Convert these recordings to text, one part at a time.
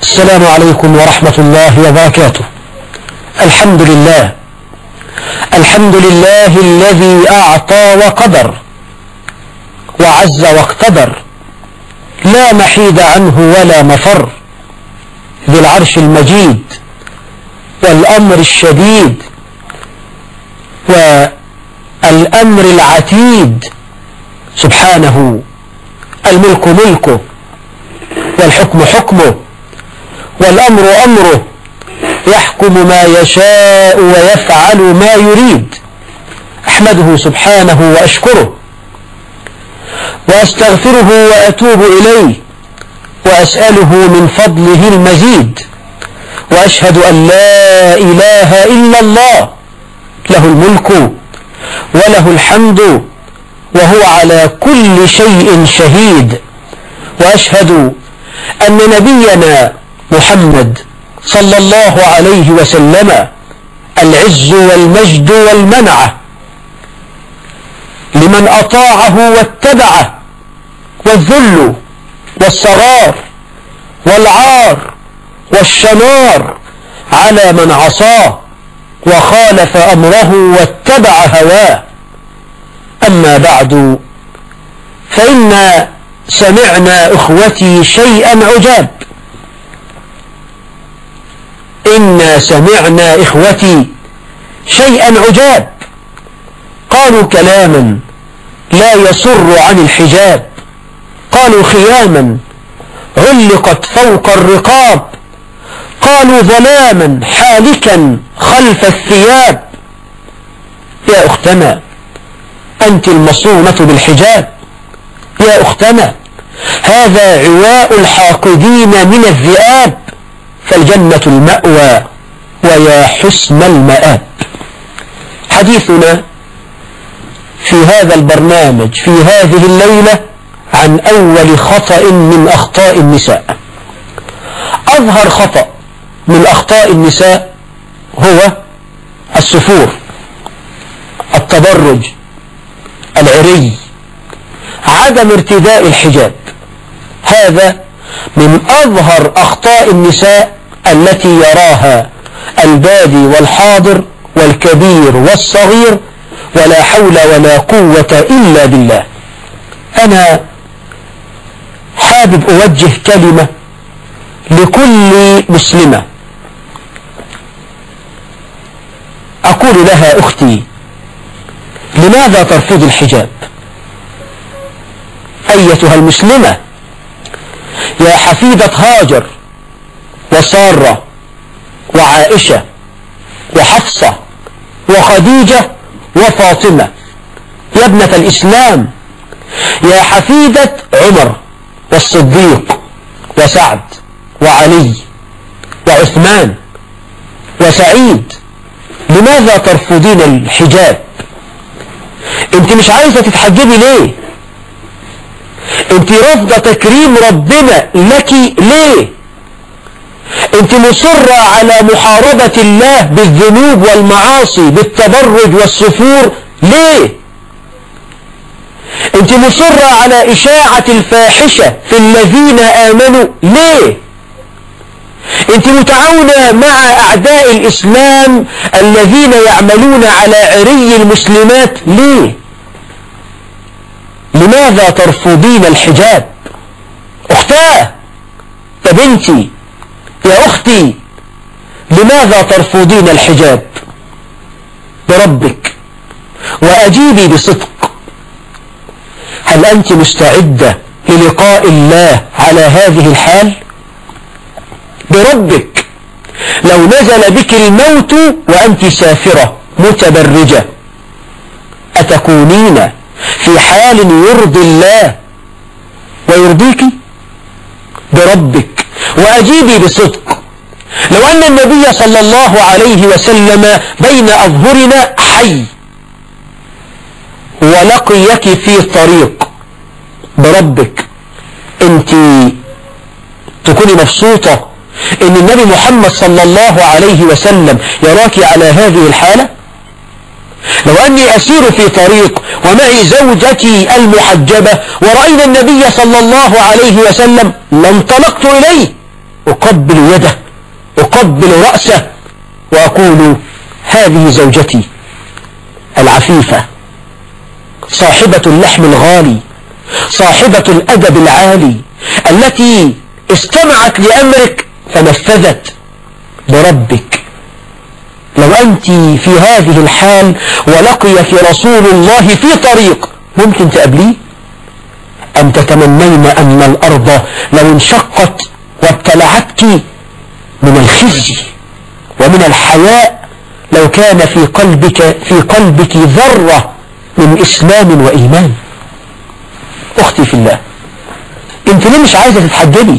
السلام عليكم ورحمة الله وبركاته الحمد لله الحمد لله الذي أعطى وقدر وعز واقتدر لا محيد عنه ولا مفر ذي العرش المجيد والأمر الشديد والأمر العتيد سبحانه الملك ملكه والحكم حكمه والأمر أمره يحكم ما يشاء ويفعل ما يريد أحمده سبحانه وأشكره وأستغفره وأتوب إليه وأسأله من فضله المزيد وأشهد أن لا إله إلا الله له الملك وله الحمد وهو على كل شيء شهيد وأشهد أن نبينا محمد صلى الله عليه وسلم العز والمجد والمنعة لمن أطاعه واتبعه والذل والصغار والعار والشنار على من عصاه وخالف أمره واتبع هواه أما بعد فإن سمعنا إخوتي شيئا عجاب إنا سمعنا إخوتي شيئا عجاب قالوا كلاما لا يصر عن الحجاب قالوا خياما علقت فوق الرقاب قالوا ظلاما حالكا خلف الثياب يا أختنا أنت المصونة بالحجاب يا أختنا هذا عواء الحاقدين من الذئاب فالجنة المأوى ويا حسن المآب حديثنا في هذا البرنامج في هذه الليلة عن أول خطأ من أخطاء النساء أظهر خطأ من أخطاء النساء هو السفور التبرج العري عدم ارتداء الحجاب هذا من أظهر أخطاء النساء التي يراها البادي والحاضر والكبير والصغير ولا حول ولا قوة إلا بالله أنا حابب أوجه كلمة لكل مسلمة أقول لها أختي لماذا ترفض الحجاب أيتها المسلمة يا حفيدة هاجر وسارة وعائشة وحفصة وخديجة وفاطمة يا ابنة الإسلام يا حفيدة عمر والصديق وسعد وعلي وعثمان وسعيد لماذا ترفضين الحجاب انت مش عايزة تتحجبي ليه انت رافضة تكريم ربنا لك ليه انت مصرة على محاربة الله بالذنوب والمعاصي بالتبرج والسفور ليه انت مصرة على اشاعة الفاحشة في الذين امنوا ليه انت متعاونة مع اعداء الاسلام الذين يعملون على عري المسلمات ليه لماذا ترفضين الحجاب اختاه يا بنتي يا اختي لماذا ترفضين الحجاب بربك واجيبي بصدق هل انت مستعدة للقاء الله على هذه الحال بربك لو نزل بك الموت وأنت سافرة متبرجة أتكونين في حال يرضي الله ويرضيك بربك وأجيبي بصدق لو أن النبي صلى الله عليه وسلم بين أظهرنا حي ولقيك في طريق بربك انت تكوني مبسوطة ان النبي محمد صلى الله عليه وسلم يراك على هذه الحالة لو أني أسير في طريق ومعي زوجتي المحجبة ورأينا النبي صلى الله عليه وسلم لانطلقت إليه أقبل وأقبل رأسه وأقول هذه زوجتي العفيفة صاحبة اللحم الغالي صاحبة الأدب العالي التي استمعت لأمرك فنفذت بربك لو أنت في هذه الحال ولقيك رسول الله في طريق ممكن تقابليه أم تتمنين أن الأرض لو انشقت وابتلعتك من الخزي ومن الحياء لو كان في قلبك في قلبك ذرة من إسلام وإيمان أختي في الله انت ليه مش عايزة تتحجبي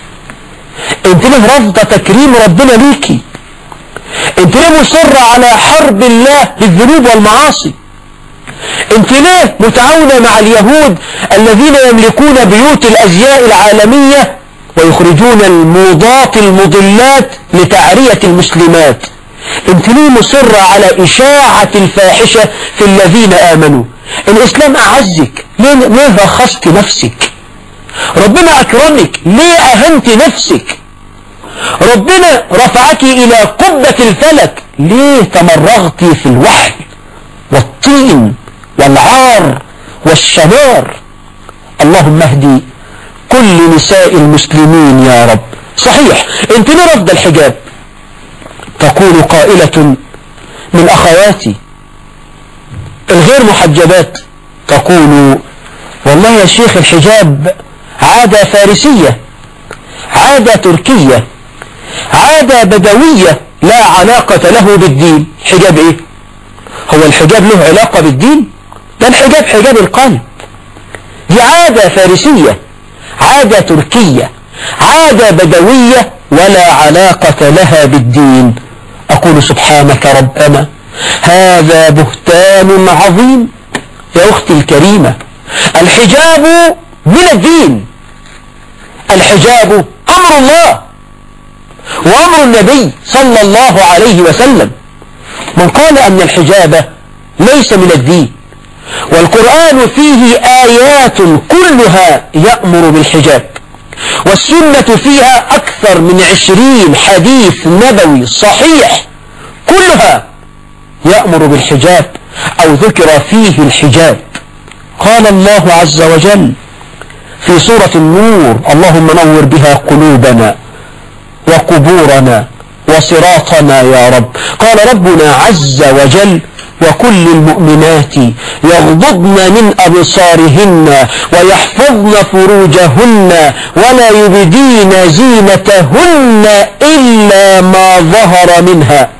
انت ليه رافضة تكريم ربنا ليكي انت ليه مصرة على حرب الله بالذنوب والمعاصي انت ليه متعاونة مع اليهود الذين يملكون بيوت الازياء العالمية ويخرجون الموضات المضلات لتعرية المسلمات انت ليه مصرة على اشاعة الفاحشة في الذين امنوا الاسلام اعزك ليه, ليه رخصت نفسك ربنا اكرمك ليه اهنت نفسك ربنا رفعك الى قبة الفلك ليه تمرغت في الوحل والطين والعار والشنار اللهم اهدي كل نساء المسلمين يا رب صحيح انت ليه رفض الحجاب تقول قائلة من اخواتي الغير محجبات تقول والله يا شيخ الحجاب عادة فارسية عادة تركية عادة بدوية لا علاقة له بالدين حجاب ايه هو الحجاب له علاقة بالدين ده الحجاب حجاب القلب دي عادة فارسية عادة تركية عادة بدوية ولا علاقة لها بالدين أقول سبحانك ربنا هذا بهتان عظيم يا أختي الكريمة الحجاب من الدين الحجاب أمر الله وأمر النبي صلى الله عليه وسلم من قال أن الحجاب ليس من الدين والقرآن فيه آيات كلها يأمر بالحجاب والسنة فيها أكثر من عشرين حديث نبوي صحيح كلها يأمر بالحجاب أو ذكر فيه الحجاب قال الله عز وجل في سورة النور اللهم نور بها قلوبنا وقبورنا وصراطنا يا رب قال ربنا عز وجل وكل المؤمنات يغضضن من أبصارهن ويحفظن فروجهن ولا يبدين زينتهن إلا ما ظهر منها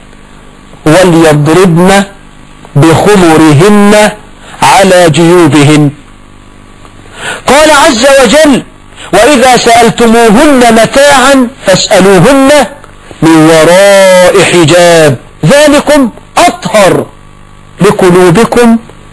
وليضربن بخمرهن على جيوبهن قال عز وجل وإذا سألتموهن متاعا فاسألوهن من وراء حجاب ذلكم أطهر لقلوبكم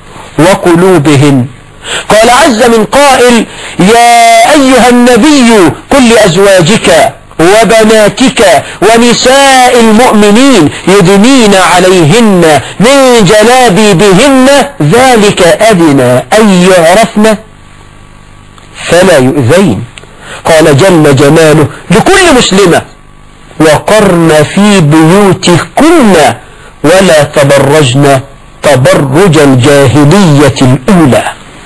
وقلوبهن قال عز من قائل يا أيها النبي كل أزواجك وبناتك ونساء المؤمنين يدنين عليهن من جلابيبهن ذلك أدنى أن يعرفن فلا يؤذين قال جل جلاله لكل مسلمة وقرن في بيوتكن ولا تبرجن تبرج الجاهلية الأولى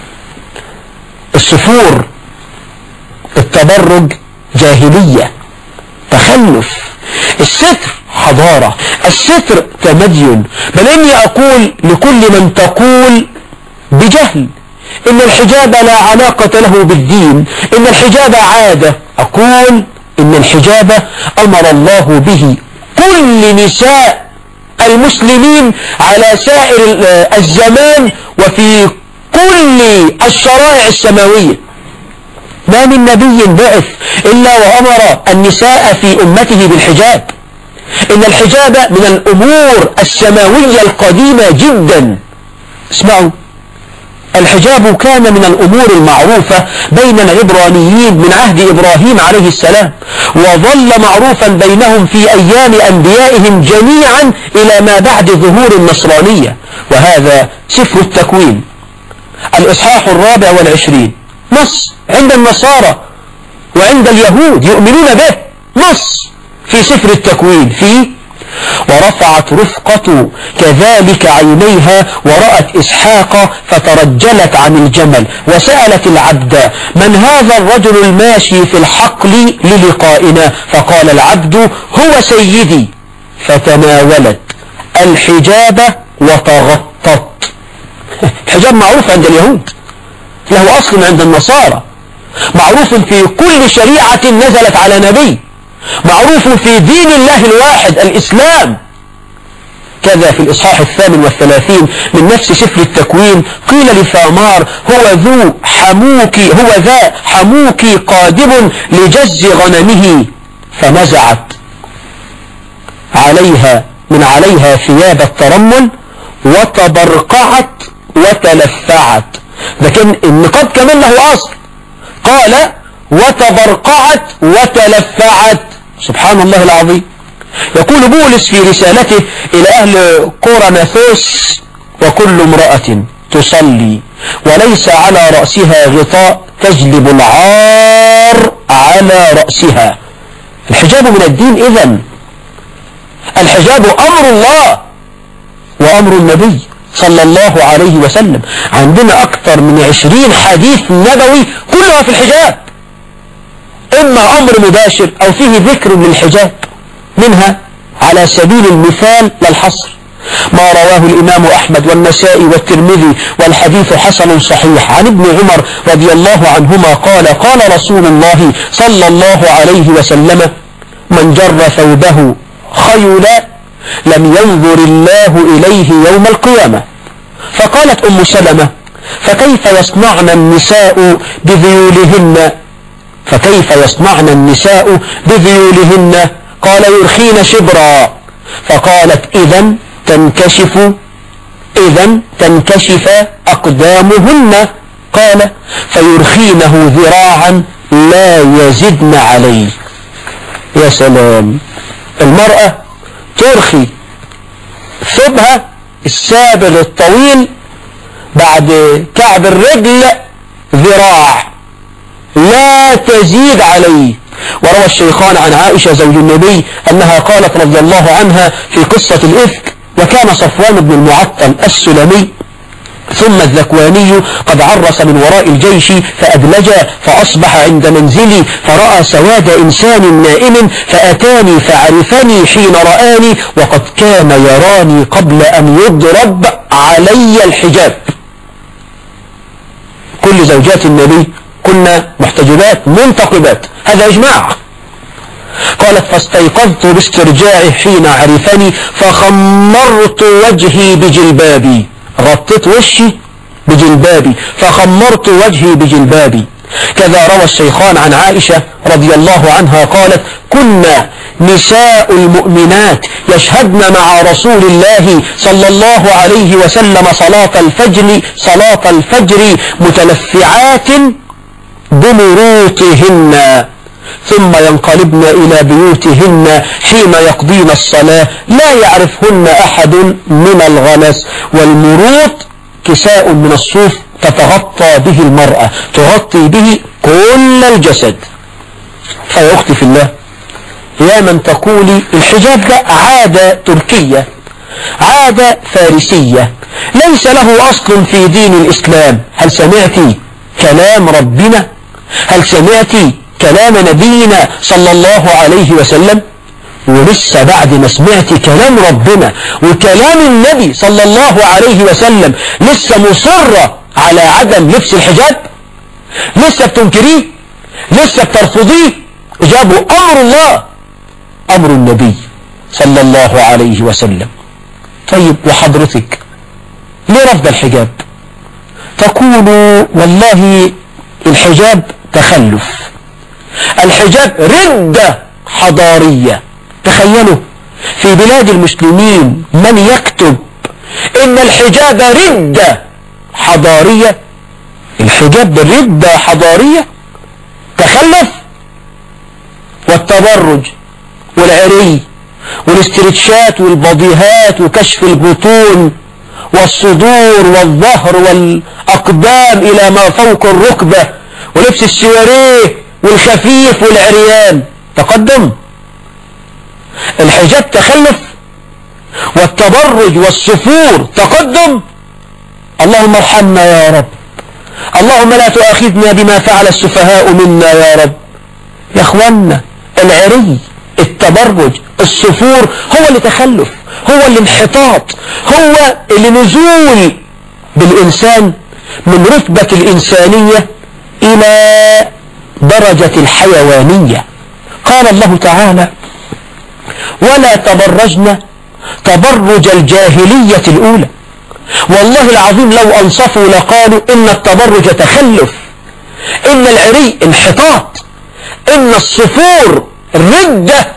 السفور التبرج جاهلية تخلف الستر حضارة الستر تمدين بل إني أقول لكل من تقول بجهل إن الحجاب لا علاقة له بالدين إن الحجاب عادة أقول إن الحجاب أمر الله به كل نساء المسلمين على سائر الزمان وفي كل الشرائع السماوية ما من نبي بعث إلا وأمر النساء في أمته بالحجاب إن الحجاب من الأمور السماوية القديمة جدا اسمعوا الحجاب كان من الأمور المعروفة بين العبرانيين من عهد إبراهيم عليه السلام وظل معروفا بينهم في أيام أنبيائهم جميعا إلى ما بعد ظهور النصرانية وهذا سفر التكوين الإصحاح الرابع والعشرين نص عند النصارى وعند اليهود يؤمنون به نص في في سفر التكوين في ورفعت رفقة كذلك عينيها ورأت إسحاق فترجلت عن الجمل وسألت العبد من هذا الرجل الماشي في الحقل للقائنا فقال العبد هو سيدي فتناولت الحجاب وتغطت الحجاب معروف عند اليهود له أصل عند النصارى معروف في كل شريعة نزلت على نبي معروف في دين الله الواحد الإسلام كذا في الإصحاح الثامن والثلاثين من نفس سفر التكوين قيل لثامار هو ذو حموك هو ذا حموك قادم لجز غنمه فنزعت عليها من عليها ثياب الترمل وتبرقعت وتلفعت ده كان النقاب كمان له أصل قال وتبرقعت وتلفعت سبحان الله العظيم يقول بولس في رسالته إلى أهل قرنثوس وكل امرأة تصلي وليس على رأسها غطاء تجلب العار على رأسها الحجاب من الدين إذن الحجاب أمر الله وأمر النبي صلى الله عليه وسلم عندنا أكثر من عشرين حديث نبوي كلها في الحجاب إما أمر مباشر أو فيه ذكر للحجاب منها على سبيل المثال للحصر ما رواه الإمام أحمد والنسائي والترمذي والحديث حسن صحيح عن ابن عمر رضي الله عنهما قال قال رسول الله صلى الله عليه وسلم من جر ثوبه خيلا لم ينظر الله إليه يوم القيامة فقالت أم سلمة فكيف يصنعن النساء بذيولهن فكيف يصنعن النساء بذيولهن قال يرخين شبرا فقالت إذا تنكشف إذا تنكشف أقدامهن قال فيرخينه ذراعا لا يزدن عليه يا سلام المرأة ترخي ثوبها السابغ الطويل بعد كعب الرجل ذراع لا تزيد عليه وروى الشيخان عن عائشة زوج النبي أنها قالت رضي الله عنها في قصة الإفك وكان صفوان بن المعطل السلمي ثم الذكواني قد عرس من وراء الجيش فأدلج فأصبح عند منزلي فرأى سواد إنسان نائم فأتاني فعرفني حين رآني وقد كان يراني قبل أن يضرب علي الحجاب كل زوجات النبي كنا محتجبات منتقبات هذا إجماع قالت فاستيقظت باسترجاعه حين عرفني فخمرت وجهي بجلبابي غطيت وشي بجلبابي فخمرت وجهي بجلبابي كذا روى الشيخان عن عائشة رضي الله عنها قالت كنا نساء المؤمنات يشهدن مع رسول الله صلى الله عليه وسلم صلاة الفجر صلاة الفجر متلفعات بمروطهن ثم ينقلبن إلى بيوتهن حين يقضين الصلاة لا يعرفهن أحد من الغلس والمروط كساء من الصوف تتغطى به المرأة تغطي به كل الجسد فيا أختي في الله يا من تقولي الحجاب ده عادة تركية عادة فارسية ليس له أصل في دين الإسلام هل سمعتي كلام ربنا هل سمعتي كلام نبينا صلى الله عليه وسلم ولسه بعد ما سمعت كلام ربنا وكلام النبي صلى الله عليه وسلم لسه مصرة على عدم لبس الحجاب لسه بتنكريه لسه بترفضيه جابوا أمر الله أمر النبي صلى الله عليه وسلم طيب وحضرتك ليه رفض الحجاب تقول والله الحجاب تخلف الحجاب ردة حضارية تخيلوا في بلاد المسلمين من يكتب ان الحجاب ردة حضارية الحجاب ردة حضارية تخلف والتبرج والعري والاسترتشات والبضيهات وكشف البطون والصدور والظهر والأقدام إلى ما فوق الركبة ولبس السواريه والخفيف والعريان تقدم الحجاب تخلف والتبرج والسفور تقدم اللهم ارحمنا يا رب اللهم لا تؤاخذنا بما فعل السفهاء منا يا رب يا اخوانا العري التبرج السفور هو اللي تخلف هو اللي انحطاط هو اللي نزول بالإنسان من رتبة الإنسانية إلى درجة الحيوانية قال الله تعالى ولا تبرجن تبرج الجاهلية الأولى والله العظيم لو أنصفوا لقالوا إن التبرج تخلف إن العري انحطاط إن الصفور ردة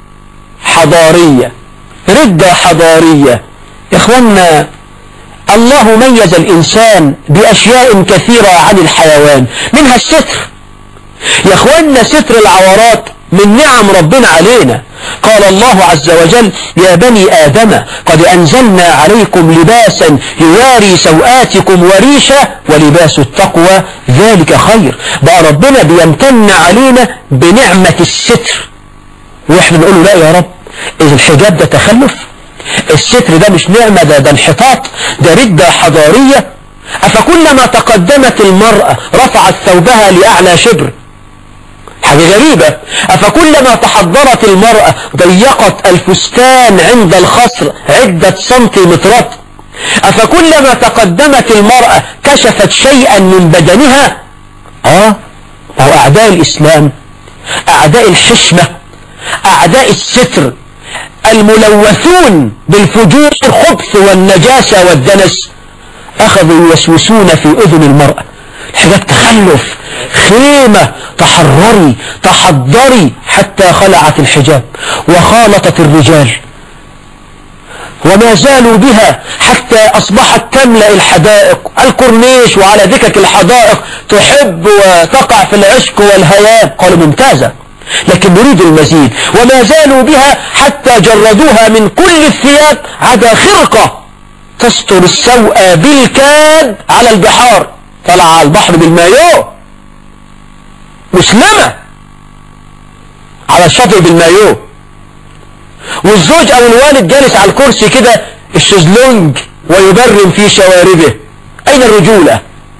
حضارية ردة حضارية يا إخوانا الله ميز الإنسان بأشياء كثيرة عن الحيوان منها الستر يا إخوانا ستر العورات من نعم ربنا علينا قال الله عز وجل يا بني آدم قد أنزلنا عليكم لباسا يواري سوآتكم وريشة ولباس التقوى ذلك خير بقى ربنا بيمتن علينا بنعمة الستر واحنا نقول له لا يا رب إذا الحجاب ده تخلف الستر ده مش نعمة ده ده انحطاط ده ردة حضارية أفكلما تقدمت المرأة رفعت ثوبها لأعلى شبر حاجة غريبة أفكلما تحضرت المرأة ضيقت الفستان عند الخصر عدة سنتيمترات أفكلما تقدمت المرأة كشفت شيئا من بدنها آه أو أعداء الإسلام أعداء الحشمة أعداء الستر الملوثون بالفجور الخبث والنجاسة والدنس أخذوا يوسوسون في أذن المرأة حاجات تخلف خيمة تحرري تحضري حتى خلعت الحجاب وخالطت الرجال وما زالوا بها حتى أصبحت تملأ الحدائق الكورنيش وعلى ذكك الحدائق تحب وتقع في العشق والهيام قالوا ممتازة لكن نريد المزيد وما زالوا بها حتى جردوها من كل الثياب عدا خرقة تستر السوء بالكاد على البحار طلع على البحر بالمايو مسلمة على الشاطئ بالمايو والزوج او الوالد جالس على الكرسي كده الشزلونج ويبرم في شواربه اين الرجولة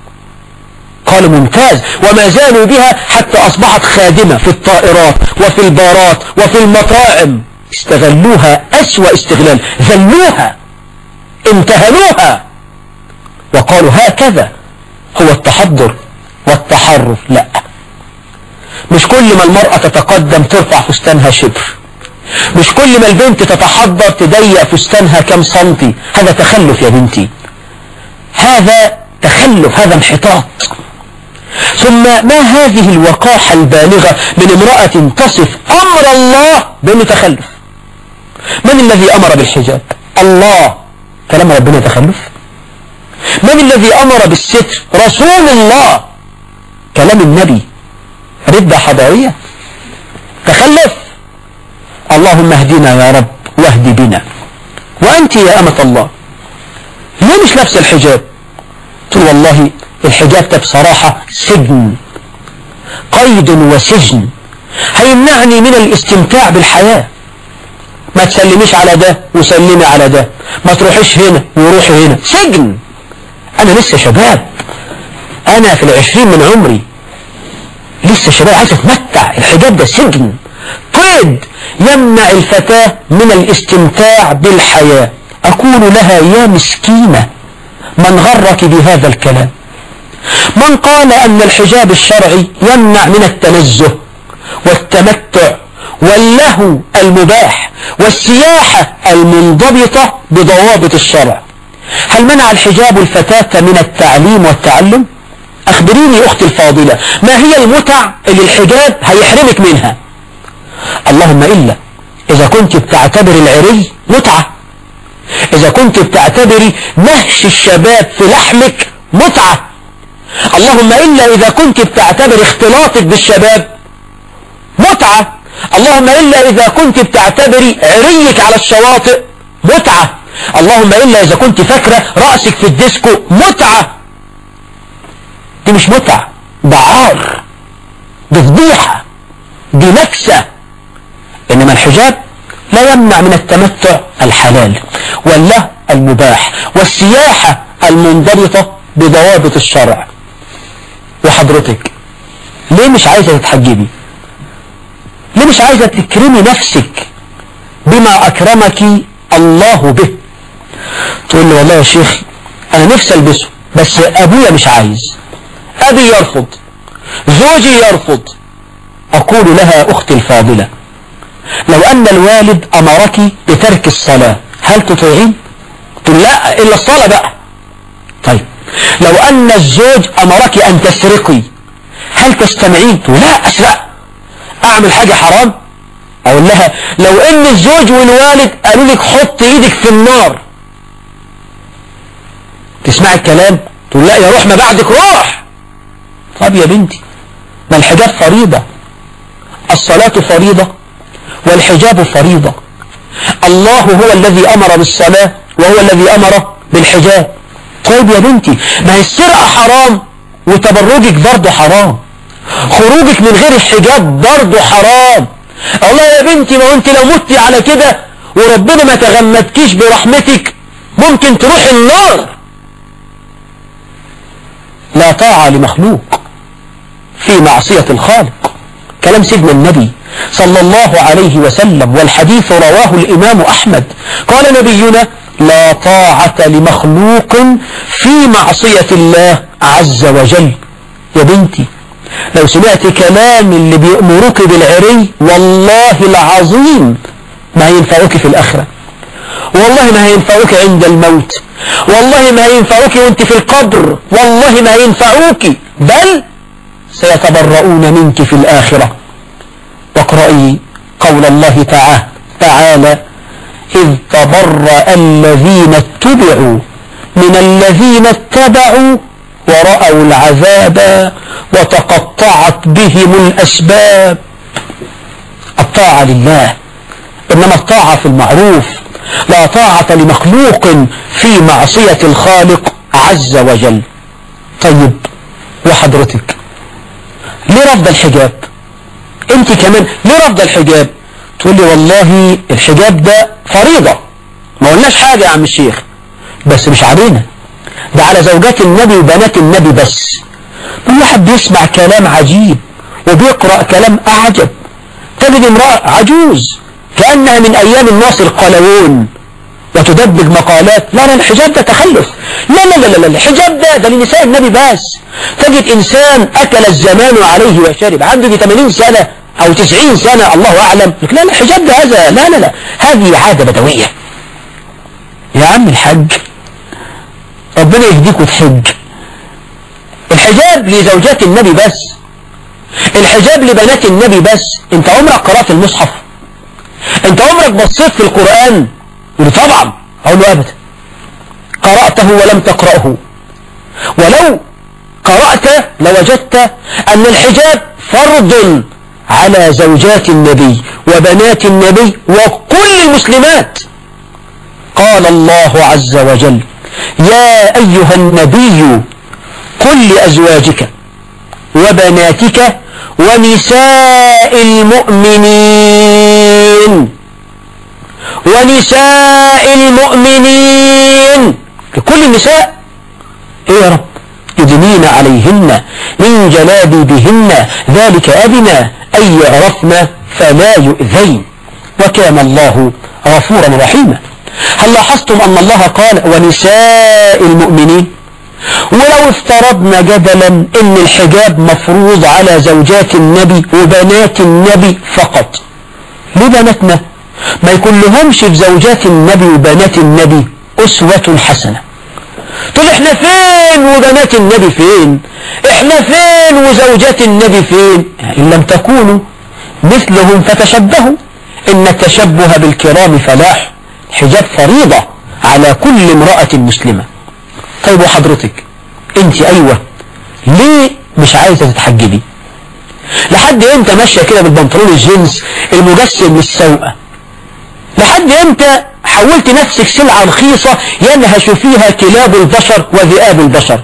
قال ممتاز وما زالوا بها حتى اصبحت خادمة في الطائرات وفي البارات وفي المطاعم استغلوها اسوأ استغلال ذلوها انتهلوها وقالوا هكذا هو التحضر والتحرف لا مش كل ما المرأة تتقدم ترفع فستانها شبر مش كل ما البنت تتحضر تضيق فستانها كم سنتي هذا تخلف يا بنتي هذا تخلف هذا انحطاط ثم ما هذه الوقاحة البالغة من امرأة تصف أمر الله بأنه تخلف من الذي أمر بالحجاب الله كلام ربنا تخلف من الذي أمر بالستر رسول الله كلام النبي ردة حضارية تخلف اللهم اهدنا يا رب واهد بنا وأنت يا أمة الله ليه مش لابسه الحجاب قلت والله الحجاب ده بصراحة سجن قيد وسجن هيمنعني من الاستمتاع بالحياة ما تسلميش على ده وسلمي على ده ما تروحيش هنا وروحي هنا سجن انا لسه شباب انا في العشرين من عمري لسه شباب عايز اتمتع الحجاب ده سجن قيد يمنع الفتاة من الاستمتاع بالحياة اقول لها يا مسكينة من غرك بهذا الكلام من قال ان الحجاب الشرعي يمنع من التنزه والتمتع واللهو المباح والسياحة المنضبطة بضوابط الشرع هل منع الحجاب الفتاة من التعليم والتعلم اخبريني اختي الفاضلة ما هي المتع اللي الحجاب هيحرمك منها اللهم إلا إذا كنت بتعتبر العري متعة إذا كنت بتعتبري نهش الشباب في لحمك متعة اللهم إلا إذا كنت بتعتبر اختلاطك بالشباب متعة اللهم إلا إذا كنت بتعتبري عريك على الشواطئ متعة اللهم إلا إذا كنت فاكرة رأسك في الديسكو متعة دي مش متعة ده عار دي فضيحة دي نكسة إنما الحجاب لا يمنع من التمتع الحلال والله المباح والسياحة المنضبطة بضوابط الشرع وحضرتك ليه مش عايزة تتحجبي ليه مش عايزة تكرمي نفسك بما أكرمك الله به تقول لي والله يا شيخ أنا نفسي ألبسه بس أبويا مش عايز أبي يرفض زوجي يرفض أقول لها أختي الفاضلة لو أن الوالد أمرك بترك الصلاة هل تطيعين تقول لا إلا الصلاة بقى طيب لو أن الزوج أمرك أن تسرقي هل تستمعين تقول لا أسرق أعمل حاجة حرام أقول لها لو أن الزوج والوالد قالوا لك حط إيدك في النار تسمع الكلام تقول لا يا روح ما بعدك روح طب يا بنتي ما الحجاب فريضة الصلاة فريضة والحجاب فريضة الله هو الذي أمر بالصلاة وهو الذي أمر بالحجاب طيب يا بنتي ما هي السرقة حرام وتبرجك برضه حرام خروجك من غير الحجاب برضه حرام الله يا بنتي ما انت لو متي على كده وربنا ما تغمدكيش برحمتك ممكن تروح النار لا طاعة لمخلوق في معصية الخالق كلام سيدنا النبي صلى الله عليه وسلم والحديث رواه الإمام أحمد قال نبينا لا طاعة لمخلوق في معصية الله عز وجل يا بنتي لو سمعت كلام اللي بيأمرك بالعري والله العظيم ما ينفعك في الآخرة والله ما هينفعوك عند الموت والله ما هينفعوك وانت في القبر والله ما هينفعوك بل سيتبرؤون منك في الآخرة واقرأي قول الله تعالى تعالى إذ تبرأ الذين اتبعوا من الذين اتبعوا ورأوا العذاب وتقطعت بهم الأسباب الطاعة لله إنما الطاعة في المعروف لا طاعة لمخلوق في معصية الخالق عز وجل طيب وحضرتك ليه رفض الحجاب انت كمان ليه رفض الحجاب تقول لي والله الحجاب ده فريضة ما قلناش حاجة يا عم الشيخ بس مش علينا ده على زوجات النبي وبنات النبي بس كل واحد بيسمع كلام عجيب وبيقرأ كلام أعجب تجد امرأة عجوز كأنها من أيام الناس القلوون وتدبج مقالات لا لا الحجاب ده تخلف لا لا لا لا الحجاب ده ده لنساء النبي بس تجد إنسان أكل الزمان عليه وشرب عنده 80 سنة أو 90 سنة الله أعلم لا لا الحجاب ده هذا لا لا لا هذه عادة بدوية يا عم الحج ربنا يهديك وتحج الحجاب لزوجات النبي بس الحجاب لبنات النبي بس انت عمرك قرأت المصحف انت عمرك بصيت في القرآن يقول طبعا اقول له ابدا قرأته ولم تقرأه ولو قرأت لوجدت ان الحجاب فرض على زوجات النبي وبنات النبي وكل المسلمات قال الله عز وجل يا أيها النبي قل لأزواجك وبناتك ونساء المؤمنين ونساء المؤمنين لكل النساء ايه يا رب يدنين عليهن من جلابيبهن ذلك أدنى أن يعرفن فلا يؤذين وكان الله غفورا رحيما هل لاحظتم أن الله قال ونساء المؤمنين ولو افترضنا جدلا ان الحجاب مفروض على زوجات النبي وبنات النبي فقط ليه بناتنا ما يكون لهمش في زوجات النبي وبنات النبي أسوة حسنة تقول احنا فين وبنات النبي فين احنا فين وزوجات النبي فين ان لم تكونوا مثلهم فتشبهوا ان التشبه بالكرام فلاح حجاب فريضة على كل امرأة مسلمة طيب وحضرتك انت ايوه ليه مش عايزة تتحجبي لحد امتى ماشية كده بالبنطلون الجينز المجسم للسوقة لحد امتى حولت نفسك سلعة رخيصة ينهش فيها كلاب البشر وذئاب البشر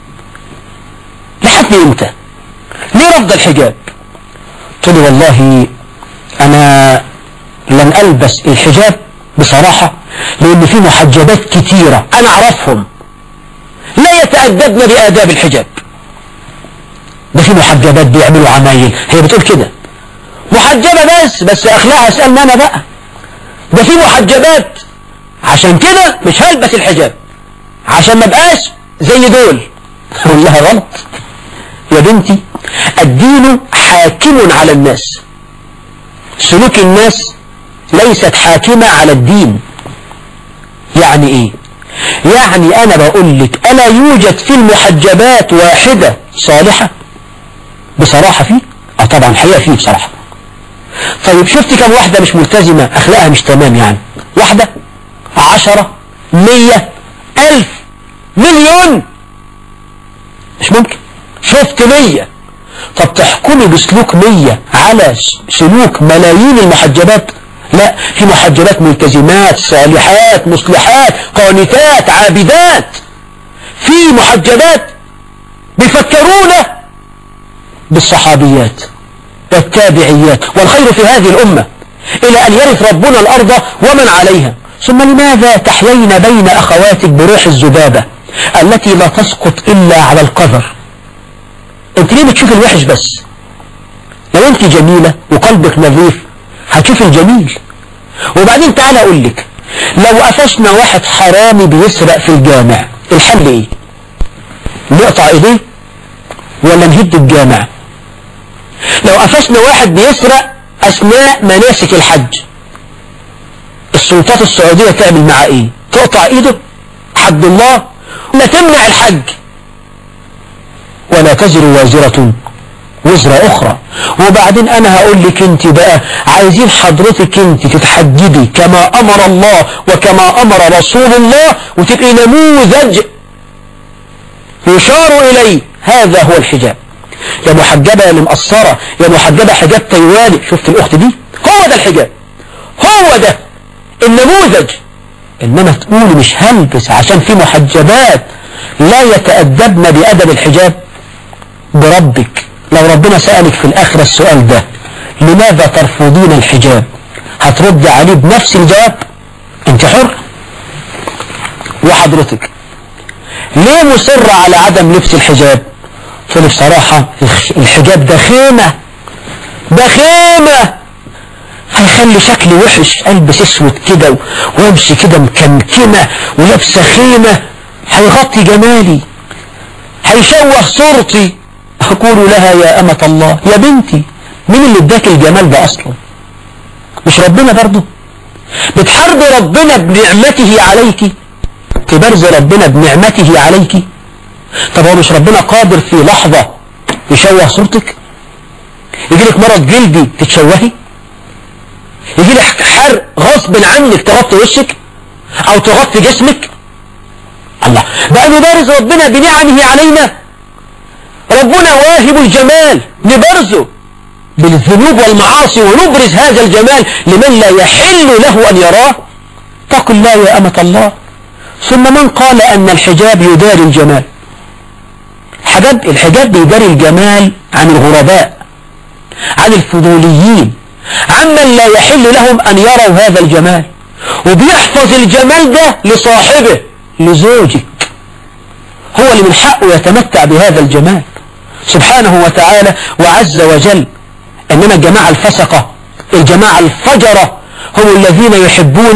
لحد امتى ليه رفض الحجاب تقول والله انا لن ألبس الحجاب بصراحة لأن في محجبات كتيرة أنا أعرفهم لا يتأدبن بآداب الحجاب ده في محجبات بيعملوا عمايل هي بتقول كده محجبة بس بس أخلاقها اسألنا أنا بقى ده في محجبات عشان كده مش هلبس الحجاب عشان ما بقاش زي دول اقول لها غلط يا بنتي الدين حاكم على الناس سلوك الناس ليست حاكمة على الدين يعني ايه يعني انا بقول لك الا يوجد في المحجبات واحدة صالحة بصراحة فيه اه طبعا حقيقة فيه بصراحة طيب شفت كم واحدة مش ملتزمة اخلاقها مش تمام يعني واحدة عشرة مية الف مليون مش ممكن شفت مية طب تحكمي بسلوك مية على سلوك ملايين المحجبات لا في محجبات ملتزمات صالحات مصلحات قانتات عابدات في محجبات بيفكرون بالصحابيات والتابعيات والخير في هذه الأمة إلى أن يرث ربنا الأرض ومن عليها ثم لماذا تحيين بين أخواتك بروح الذبابة التي لا تسقط إلا على القذر انت ليه بتشوف الوحش بس لو انت جميلة وقلبك نظيف هتشوف الجميل وبعدين تعالى اقول لك لو قفشنا واحد حرامي بيسرق في الجامع الحل ايه نقطع ايديه ولا نهد الجامع لو قفشنا واحد بيسرق اثناء مناسك الحج السلطات السعودية تعمل معاه ايه تقطع ايده حد الله لا تمنع الحج ولا تزر وازرة وزر اخرى وبعدين انا هقول لك انت بقى عايزين حضرتك انت تتحجبي كما امر الله وكما امر رسول الله وتبقي نموذج يشار اليه هذا هو الحجاب يا محجبة يا مقصرة يا محجبة حجاب تيواني شفت الاخت دي هو ده الحجاب هو ده النموذج انما تقولي مش هلبس عشان في محجبات لا يتأدبن بأدب الحجاب بربك لو ربنا سألك في الآخرة السؤال ده لماذا ترفضين الحجاب هترد عليه بنفس الجواب انت حر وحضرتك ليه مصر على عدم لبس الحجاب تقول بصراحة الحجاب ده خيمة ده خيمة هيخلي شكلي وحش البس اسود كده وامشي كده مكمكمة ولابسة خيمة هيغطي جمالي هيشوه صورتي أقول لها يا أمة الله يا بنتي مين اللي اداك الجمال ده أصلا مش ربنا برضه بتحرض ربنا بنعمته عليك تبرز ربنا بنعمته عليك طب هو مش ربنا قادر في لحظة يشوه صورتك يجي لك مرض جلدي تتشوهي يجي لك حرق غصب عنك تغطي وشك او تغطي جسمك الله بقى نبارز ربنا بنعمه علينا ربنا واهب الجمال نبرزه بالذنوب والمعاصي ونبرز هذا الجمال لمن لا يحل له أن يراه تقل الله يا أمة الله ثم من قال أن الحجاب يداري الجمال حجاب الحجاب بيداري الجمال عن الغرباء عن الفضوليين عمن لا يحل لهم أن يروا هذا الجمال وبيحفظ الجمال ده لصاحبه لزوجك هو اللي من حقه يتمتع بهذا الجمال سبحانه وتعالى وعز وجل إنما الجماعة الفسقة الجماعة الفجرة هم الذين يحبون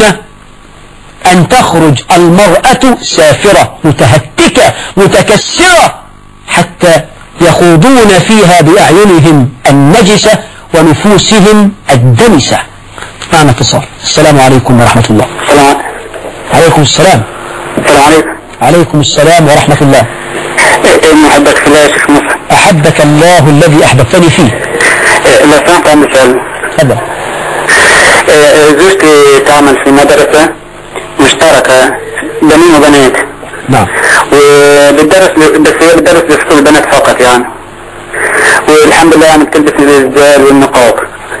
أن تخرج المرأة سافرة متهتكة متكسرة حتى يخوضون فيها بأعينهم النجسة ونفوسهم الدنسة معنا اتصال السلام عليكم ورحمة الله السلام عليكم السلام السلام عليكم عليكم السلام ورحمة الله إيه محبك في الله يا شيخ مصر أحبك الله الذي أحببتني فيه إيه لو سمحت عندي سؤال تفضل إيه زوجتي تعمل في مدرسة مشتركة بنين وبنات نعم وبتدرس بس هي بتدرس لفصول البنات فقط يعني والحمد لله يعني بتلبس الإزدال والنقاب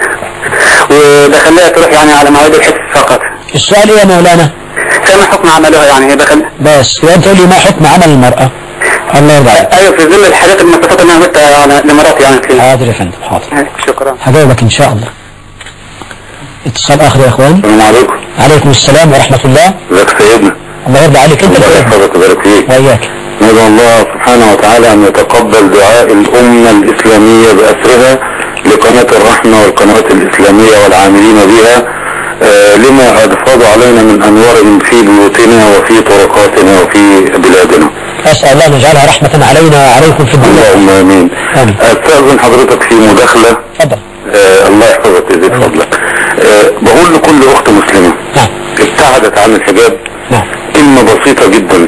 ودخلها تروح يعني على مواعيد الحس فقط السؤال ايه يا مولانا كما حكم عملها يعني هي دخل بس يبقى انت قول لي ما حكم عمل المرأة الله يرضى عليك ايوه في ظل الحاجات المواصفات اللي انا قلتها على لمراتي يعني فيها حاضر يا فندم حاضر شكرا هجاوبك ان شاء الله اتصال آخر يا إخواني السلام عليكم عليكم السلام ورحمة الله ازيك سيدنا الله يرضى عليك أنت الله كمان. يحفظك ويبارك فيك وإياك ندعو الله سبحانه وتعالى أن يتقبل دعاء الأمة الإسلامية بأسرها لقناة الرحمة والقنوات الإسلامية والعاملين بها آه، لما أفاض علينا من أنوار في بيوتنا وفي طرقاتنا وفي بلادنا أسأل الله أن يجعلها رحمة علينا وعليكم في الدنيا اللهم آمين آمين. أستأذن حضرتك في مداخلة تفضل آه، الله يحفظك ويزيد فضلك آه، بقول لكل أخت مسلمة نعم ابتعدت عن الحجاب نعم كلمة بسيطة جدا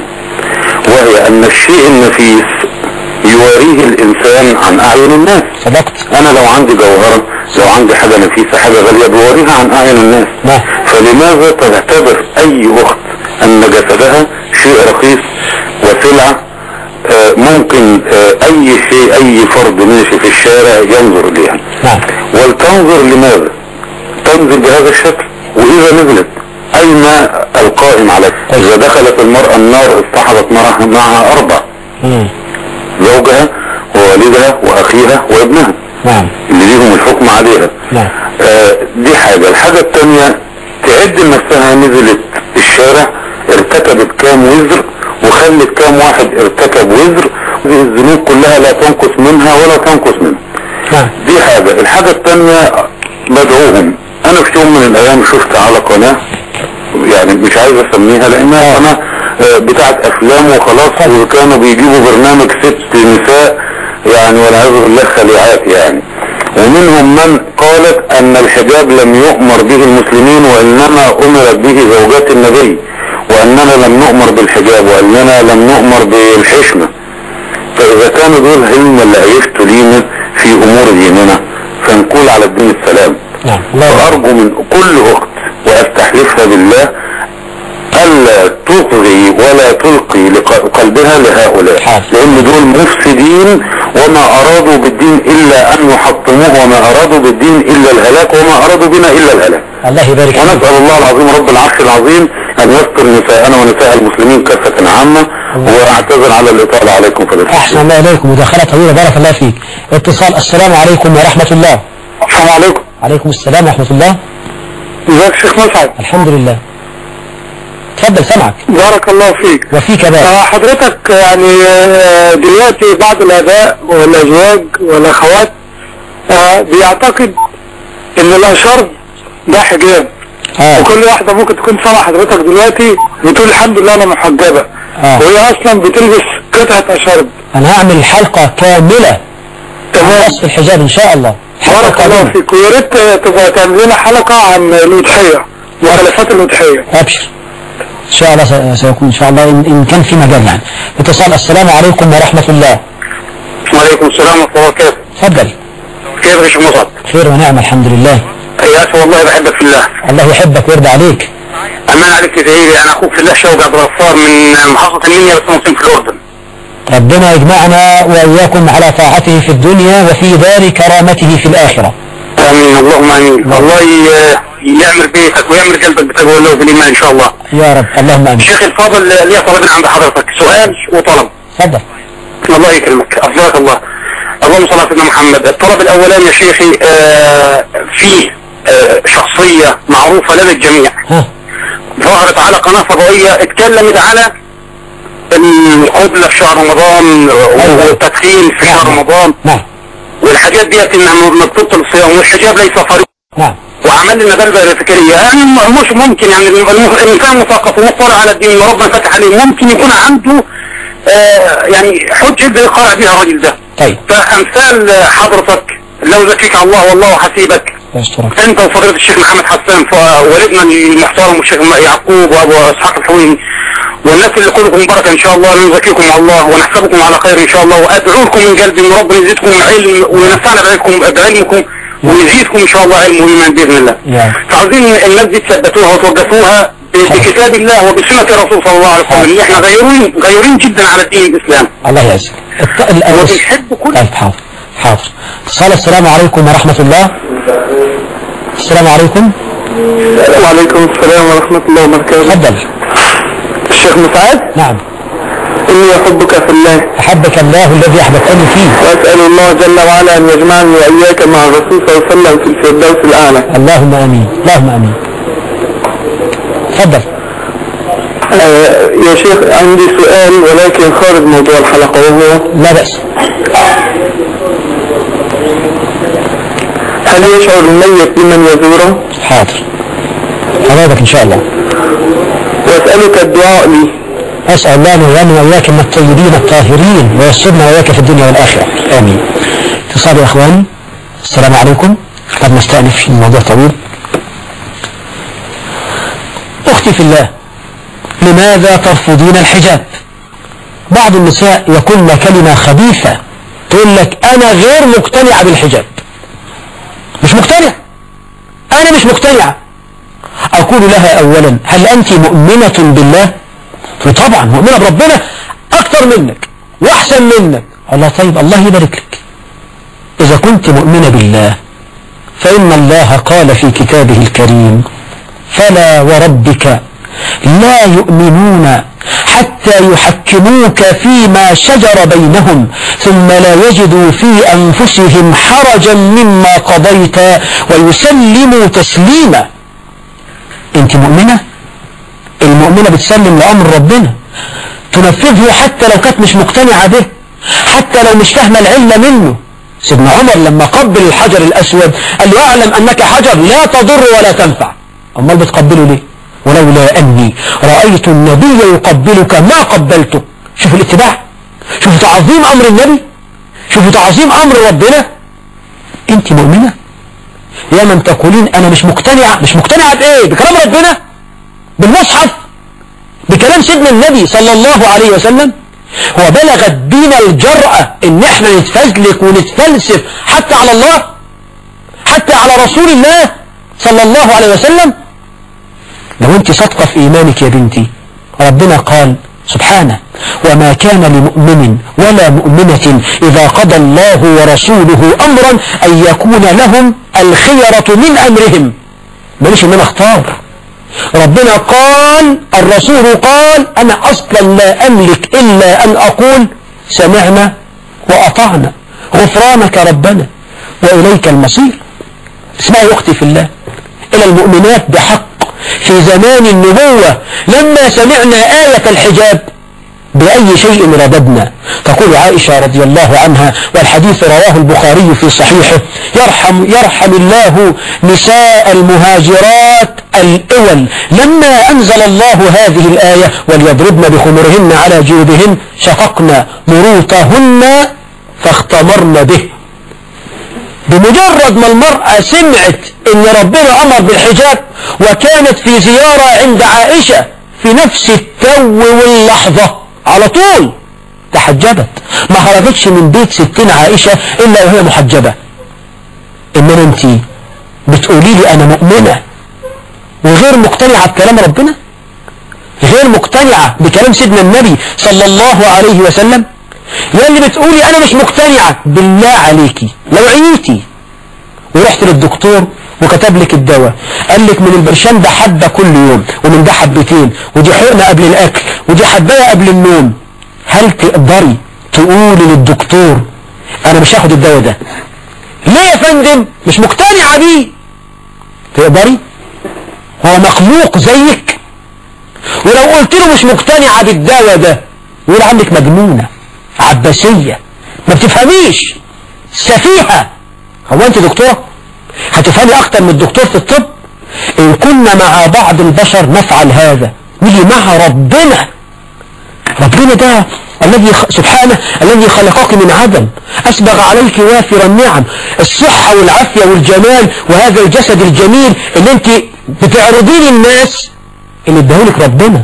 وهي أن الشيء النفيس يواريه الإنسان عن أعين الناس صدقت أنا لو عندي جوهرة لو عندي حاجة نفيسة حاجة غالية بوريها عن أعين الناس نعم فلماذا تعتبر أي أخت أن جسدها شيء رخيص وسلعة آه، ممكن آه، أي شيء أي فرد ماشي في الشارع ينظر إليها نعم ولتنظر لماذا تنزل بهذا الشكل واذا نزلت اين القائم عليك اذا دخلت المرأة النار اصطحبت معها, معها اربع مم. زوجها ووالدها واخيها وابنها نعم اللي ليهم الحكم عليها نعم آه دي حاجة الحاجة التانية تعد نفسها نزلت الشارع ارتكبت كام وزر وخلت كام واحد ارتكب وزر هذه الذنوب كلها لا تنقص منها ولا تنقص منها نعم دي حاجة الحاجة التانية بدعوهم انا في يوم من الايام شفت على قناة يعني مش عايز اسميها لانها قناة آه، بتاعت افلام وخلاص وكانوا بيجيبوا برنامج ست نساء يعني والعياذ بالله خليعات يعني ومنهم من قالت ان الحجاب لم يؤمر به المسلمين وانما امرت به زوجات النبي واننا لم نؤمر بالحجاب واننا لم نؤمر بالحشمة فاذا كانوا دول هم اللي هيفتوا لينا في امور ديننا فنقول على الدين السلام نعم الله يرضى. وارجو من كل اخت واستحلفها بالله الا تطغي ولا تلقي لق- قلبها لهؤلاء حاضر. لان دول مفسدين وما ارادوا بالدين الا ان يحطموه وما ارادوا بالدين الا الهلاك وما ارادوا بنا الا الهلاك الله يبارك فيك ونسأل الله العظيم رب العرش العظيم أن يستر نساءنا ونساء المسلمين كافة عامة وأعتذر على الإطالة عليكم فضيلة أحسن الله إليكم مداخلة طويلة بارك الله فيك اتصال السلام عليكم ورحمة الله السلام عليكم عليكم السلام ورحمة الله ازيك يا شيخ مسعد الحمد لله تفضل سمعك بارك الله فيك وفيك بارك حضرتك يعني آه، دلوقتي بعض الآباء والأزواج والأخوات آه، بيعتقد إن الأشر ده حجاب آه. وكل واحدة ممكن تكون سامعة حضرتك دلوقتي بتقول الحمد لله أنا محجبة آه. وهي أصلا بتلبس قطعة أشرب أنا هعمل حلقة كاملة تمام وصف الحجاب إن شاء الله حلقة بارك الله قادمة. فيك ويا ريت تبقى تعمل لنا حلقة عن الأضحية مخالفات الأضحية أبشر إن شاء الله س- سيكون إن شاء الله إن, إن كان في مجال يعني اتصال السلام عليكم ورحمة الله وعليكم السلام ورحمة الله وبركاته تفضل كيف يا شيخ مصعب؟ خير ونعمة الحمد لله يا أخي والله بحبك في الله الله يحبك ويرضى عليك أمان عليك يا سيدي أنا أخوك في الله شوقي عبد الغفار من محافظة المنيا بس مسلم في الأردن ربنا يجمعنا وإياكم على طاعته في الدنيا وفي دار كرامته في الآخرة آمين اللهم آمين الله ي- يعمر بيتك ويعمر قلبك بتقوى الله وبالإيمان إن شاء الله يا رب اللهم آمين الشيخ الفاضل لي طلبين عند حضرتك سؤال وطلب تفضل الله يكرمك أفضلك الله اللهم صل على سيدنا محمد الطلب الأولاني يا شيخي آه فيه آه شخصية معروفة لدى الجميع ها ظهرت على قناة فضائية اتكلمت على القبلة في شهر رمضان والتدخين في شهر رمضان نعم والحاجات ديت انها مكتوبة الصيام والحجاب ليس فريضة نعم وعمل لنا بلبة فكرية يعني م- مش ممكن يعني الم- الانسان مثقف ومطلع على الدين وربنا فتح عليه ممكن يكون عنده آه يعني حجة يقدر يقارع بها الراجل ده طيب فامثال حضرتك لو ذكيك الله والله حسيبك يسترك انت وفضيلة الشيخ محمد حسان ووالدنا المحترم الشيخ يعقوب وابو اسحاق الحويني والناس اللي كلكم بركة ان شاء الله نزكيكم على الله ونحسبكم على خير ان شاء الله وادعو لكم من قلبي ان ربنا يزيدكم علم وينفعنا بعلمكم بعلمكم ويزيدكم ان شاء الله علم وايمان باذن الله يا فعاوزين الناس دي تثبتوها وتوقفوها ب- بكتاب الله وبسنة الرسول صلى الله عليه وسلم اللي احنا غيرين غيرين جدا على الدين الاسلام الله يعزك الط- الأوس وبنحب كل طيب حاضر حاضر اتصال السلام عليكم ورحمة الله السلام عليكم وعليكم السلام ورحمة الله وبركاته تفضل الشيخ مسعد نعم إني أحبك في الله أحبك الله الذي أحببتني فيه وأسأل الله جل وعلا أن يجمعني وإياك مع الرسول صلى الله عليه وسلم في الفردوس الأعلى اللهم أمين اللهم أمين تفضل آه يا شيخ عندي سؤال ولكن خارج موضوع الحلقة وهو لا بأس هل يشعر الميت بمن يزوره حاضر حضرتك إن شاء الله وأسألك الدعاء لي أسأل الله أن يجعلنا وإياك من الطيبين الطاهرين ويسرنا وإياك في الدنيا والآخرة آمين اتصال يا أخواني السلام عليكم قد نستأنف في الموضوع طويل أختي في الله لماذا ترفضين الحجاب بعض النساء يقولن كلمة خبيثة تقول لك أنا غير مقتنعة بالحجاب مش مقتنع أنا مش مقتنعة أقول لها أولا هل أنت مؤمنة بالله طبعا مؤمنة بربنا أكثر منك وأحسن منك الله طيب الله يبارك لك إذا كنت مؤمنة بالله فإن الله قال في كتابه الكريم فلا وربك لا يؤمنون حتى يحكموك فيما شجر بينهم ثم لا يجدوا في أنفسهم حرجا مما قضيت ويسلموا تسليما انت مؤمنة المؤمنة بتسلم لأمر ربنا تنفذه حتى لو كانت مش مقتنعة به حتى لو مش فاهمة العلة منه سيدنا عمر لما قبل الحجر الأسود قال له أعلم أنك حجر لا تضر ولا تنفع أمال بتقبله ليه ولولا أني رأيت النبي يقبلك ما قبلته شوفوا الاتباع شوفوا تعظيم أمر النبي شوفوا تعظيم أمر ربنا أنت مؤمنة يا من تقولين أنا مش مقتنعة مش مقتنعة بإيه بكلام ربنا بالمصحف بكلام سيدنا النبي صلى الله عليه وسلم هو بلغت بينا الجرأة ان احنا نتفزلك ونتفلسف حتى على الله حتى على رسول الله صلى الله عليه وسلم لو انت صادقة في ايمانك يا بنتي ربنا قال سبحانه وما كان لمؤمن ولا مؤمنة إذا قضى الله ورسوله أمرا أن يكون لهم الخيرة من أمرهم ماليش ان انا اختار ربنا قال الرسول قال أنا أصلا لا أملك إلا أن أقول سمعنا وأطعنا غفرانك ربنا وإليك المصير اسمعي أختي في الله إلى المؤمنات بحق في زمان النبوة لما سمعنا آية الحجاب بأي شيء رددنا تقول عائشة رضي الله عنها والحديث رواه البخاري في صحيحه يرحم, يرحم الله نساء المهاجرات الأول لما أنزل الله هذه الآية وليضربن بخمرهن على جيوبهن شققن مروطهن فاختمرن به بمجرد ما المرأة سمعت ان ربنا امر بالحجاب وكانت في زيارة عند عائشة في نفس التو واللحظة على طول تحجبت ما خرجتش من بيت ستين عائشة الا وهي محجبة انما انت بتقولي لي انا مؤمنة وغير مقتنعة بكلام ربنا غير مقتنعة بكلام سيدنا النبي صلى الله عليه وسلم يا اللي بتقولي انا مش مقتنعة بالله عليكي لو عييتي ورحت للدكتور وكتب لك الدواء قال لك من البرشام ده حبة كل يوم ومن ده حبتين ودي حقنة قبل الاكل ودي حباية قبل النوم هل تقدري تقولي للدكتور انا مش هاخد الدواء ده ليه يا فندم مش مقتنعة بيه تقدري هو مخلوق زيك ولو قلت له مش مقتنعة بالدواء ده يقول عنك مجنونة عباسية ما بتفهميش سفيهة هو انت دكتورة هتفهمي اكتر من الدكتور في الطب ان كنا مع بعض البشر نفعل هذا نيجي مع ربنا ربنا ده الذي سبحانه الذي خلقك من عدم أسبغ عليك وافر النعم الصحة والعافية والجمال وهذا الجسد الجميل اللي انت بتعرضيه للناس اللي ادهولك ربنا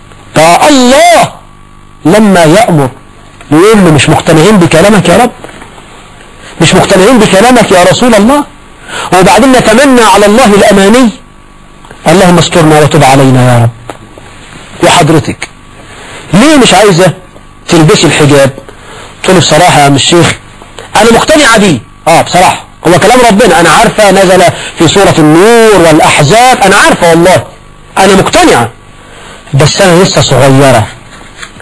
فالله لما يأمر يقول له مش مقتنعين بكلامك يا رب مش مقتنعين بكلامك يا رسول الله وبعدين نتمنى على الله الأماني اللهم استرنا وتب علينا يا رب وحضرتك ليه مش عايزة تلبسي الحجاب تقول بصراحة يا عم الشيخ أنا مقتنعة بيه آه بصراحة هو كلام ربنا أنا عارفة نزل في سورة النور والأحزاب أنا عارفة والله أنا مقتنعة بس أنا لسه صغيرة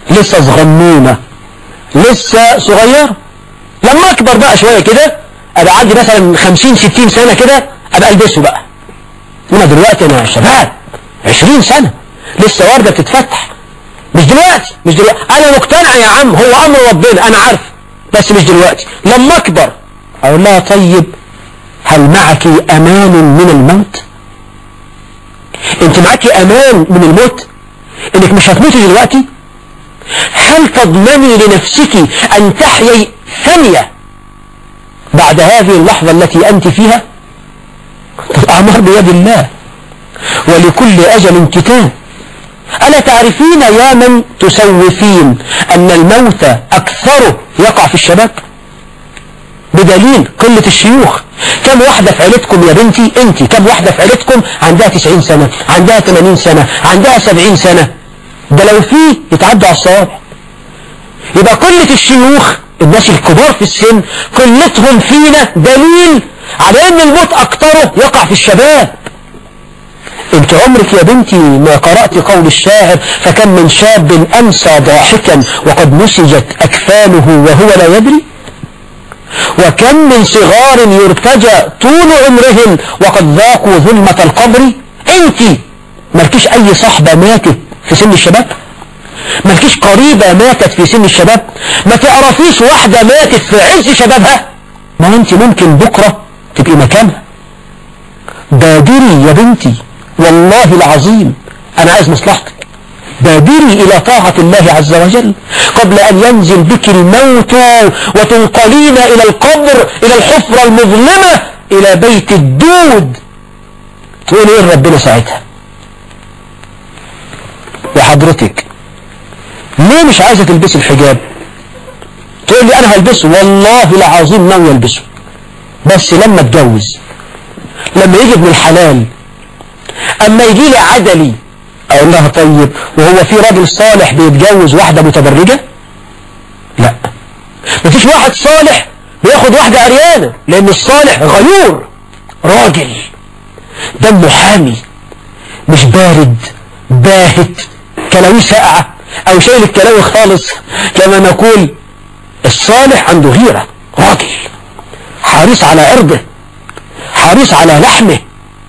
لسه صغنونة لسه صغيرة لما اكبر بقى شوية كده ابقى عندي مثلا 50 60 سنة كده ابقى البسه بقى انما دلوقتي انا شباب 20 سنة لسه وردة بتتفتح مش دلوقتي مش دلوقتي انا مقتنع يا عم هو امر ربنا انا عارف بس مش دلوقتي لما اكبر اقول لها طيب هل معك امان من الموت انت معك امان من الموت انك مش هتموتي دلوقتي هل تضمني لنفسك ان تحيي ثانية بعد هذه اللحظة التي انت فيها الاعمار بيد الله ولكل اجل كتاب ألا تعرفين يا من تسوفين أن الموت أكثره يقع في الشباب بدليل قلة الشيوخ كم واحدة في عيلتكم يا بنتي انت كم واحدة في عيلتكم عندها 90 سنة عندها 80 سنة عندها 70 سنة ده لو في يتعدوا على الصوابع يبقى قلة الشيوخ الناس الكبار في السن قلتهم فينا دليل على ان الموت اكثره يقع في الشباب انت عمرك يا بنتي ما قرأت قول الشاعر فكم من شاب أمسى ضاحكا وقد نسجت أكفانه وهو لا يدري وكم من صغار يرتجى طول عمرهم وقد ذاقوا ظلمة القبر انت مالكيش أي صحبة ماتت في سن الشباب مالكيش قريبة ماتت في سن الشباب ما تعرفيش واحدة ماتت في عز شبابها ما انت ممكن بكرة تبقي مكانها بادري يا بنتي والله العظيم أنا عايز مصلحتك بادري إلى طاعة الله عز وجل قبل أن ينزل بك الموت وتنقلين إلى القبر إلى الحفرة المظلمة إلى بيت الدود تقول إيه ربنا ساعتها وحضرتك ليه مش عايزة تلبس الحجاب تقول لي أنا هلبسه والله العظيم ناوي يلبسه بس لما اتجوز لما يجي ابن الحلال اما يجي لي عدلي اقول لها طيب وهو في راجل صالح بيتجوز واحدة متبرجة لا مفيش واحد صالح بياخد واحدة عريانة لان الصالح غيور راجل دمه حامي مش بارد باهت كلاوي ساقعة او شايل الكلاوي خالص كما نقول الصالح عنده غيرة راجل حريص على عرضه حريص على لحمه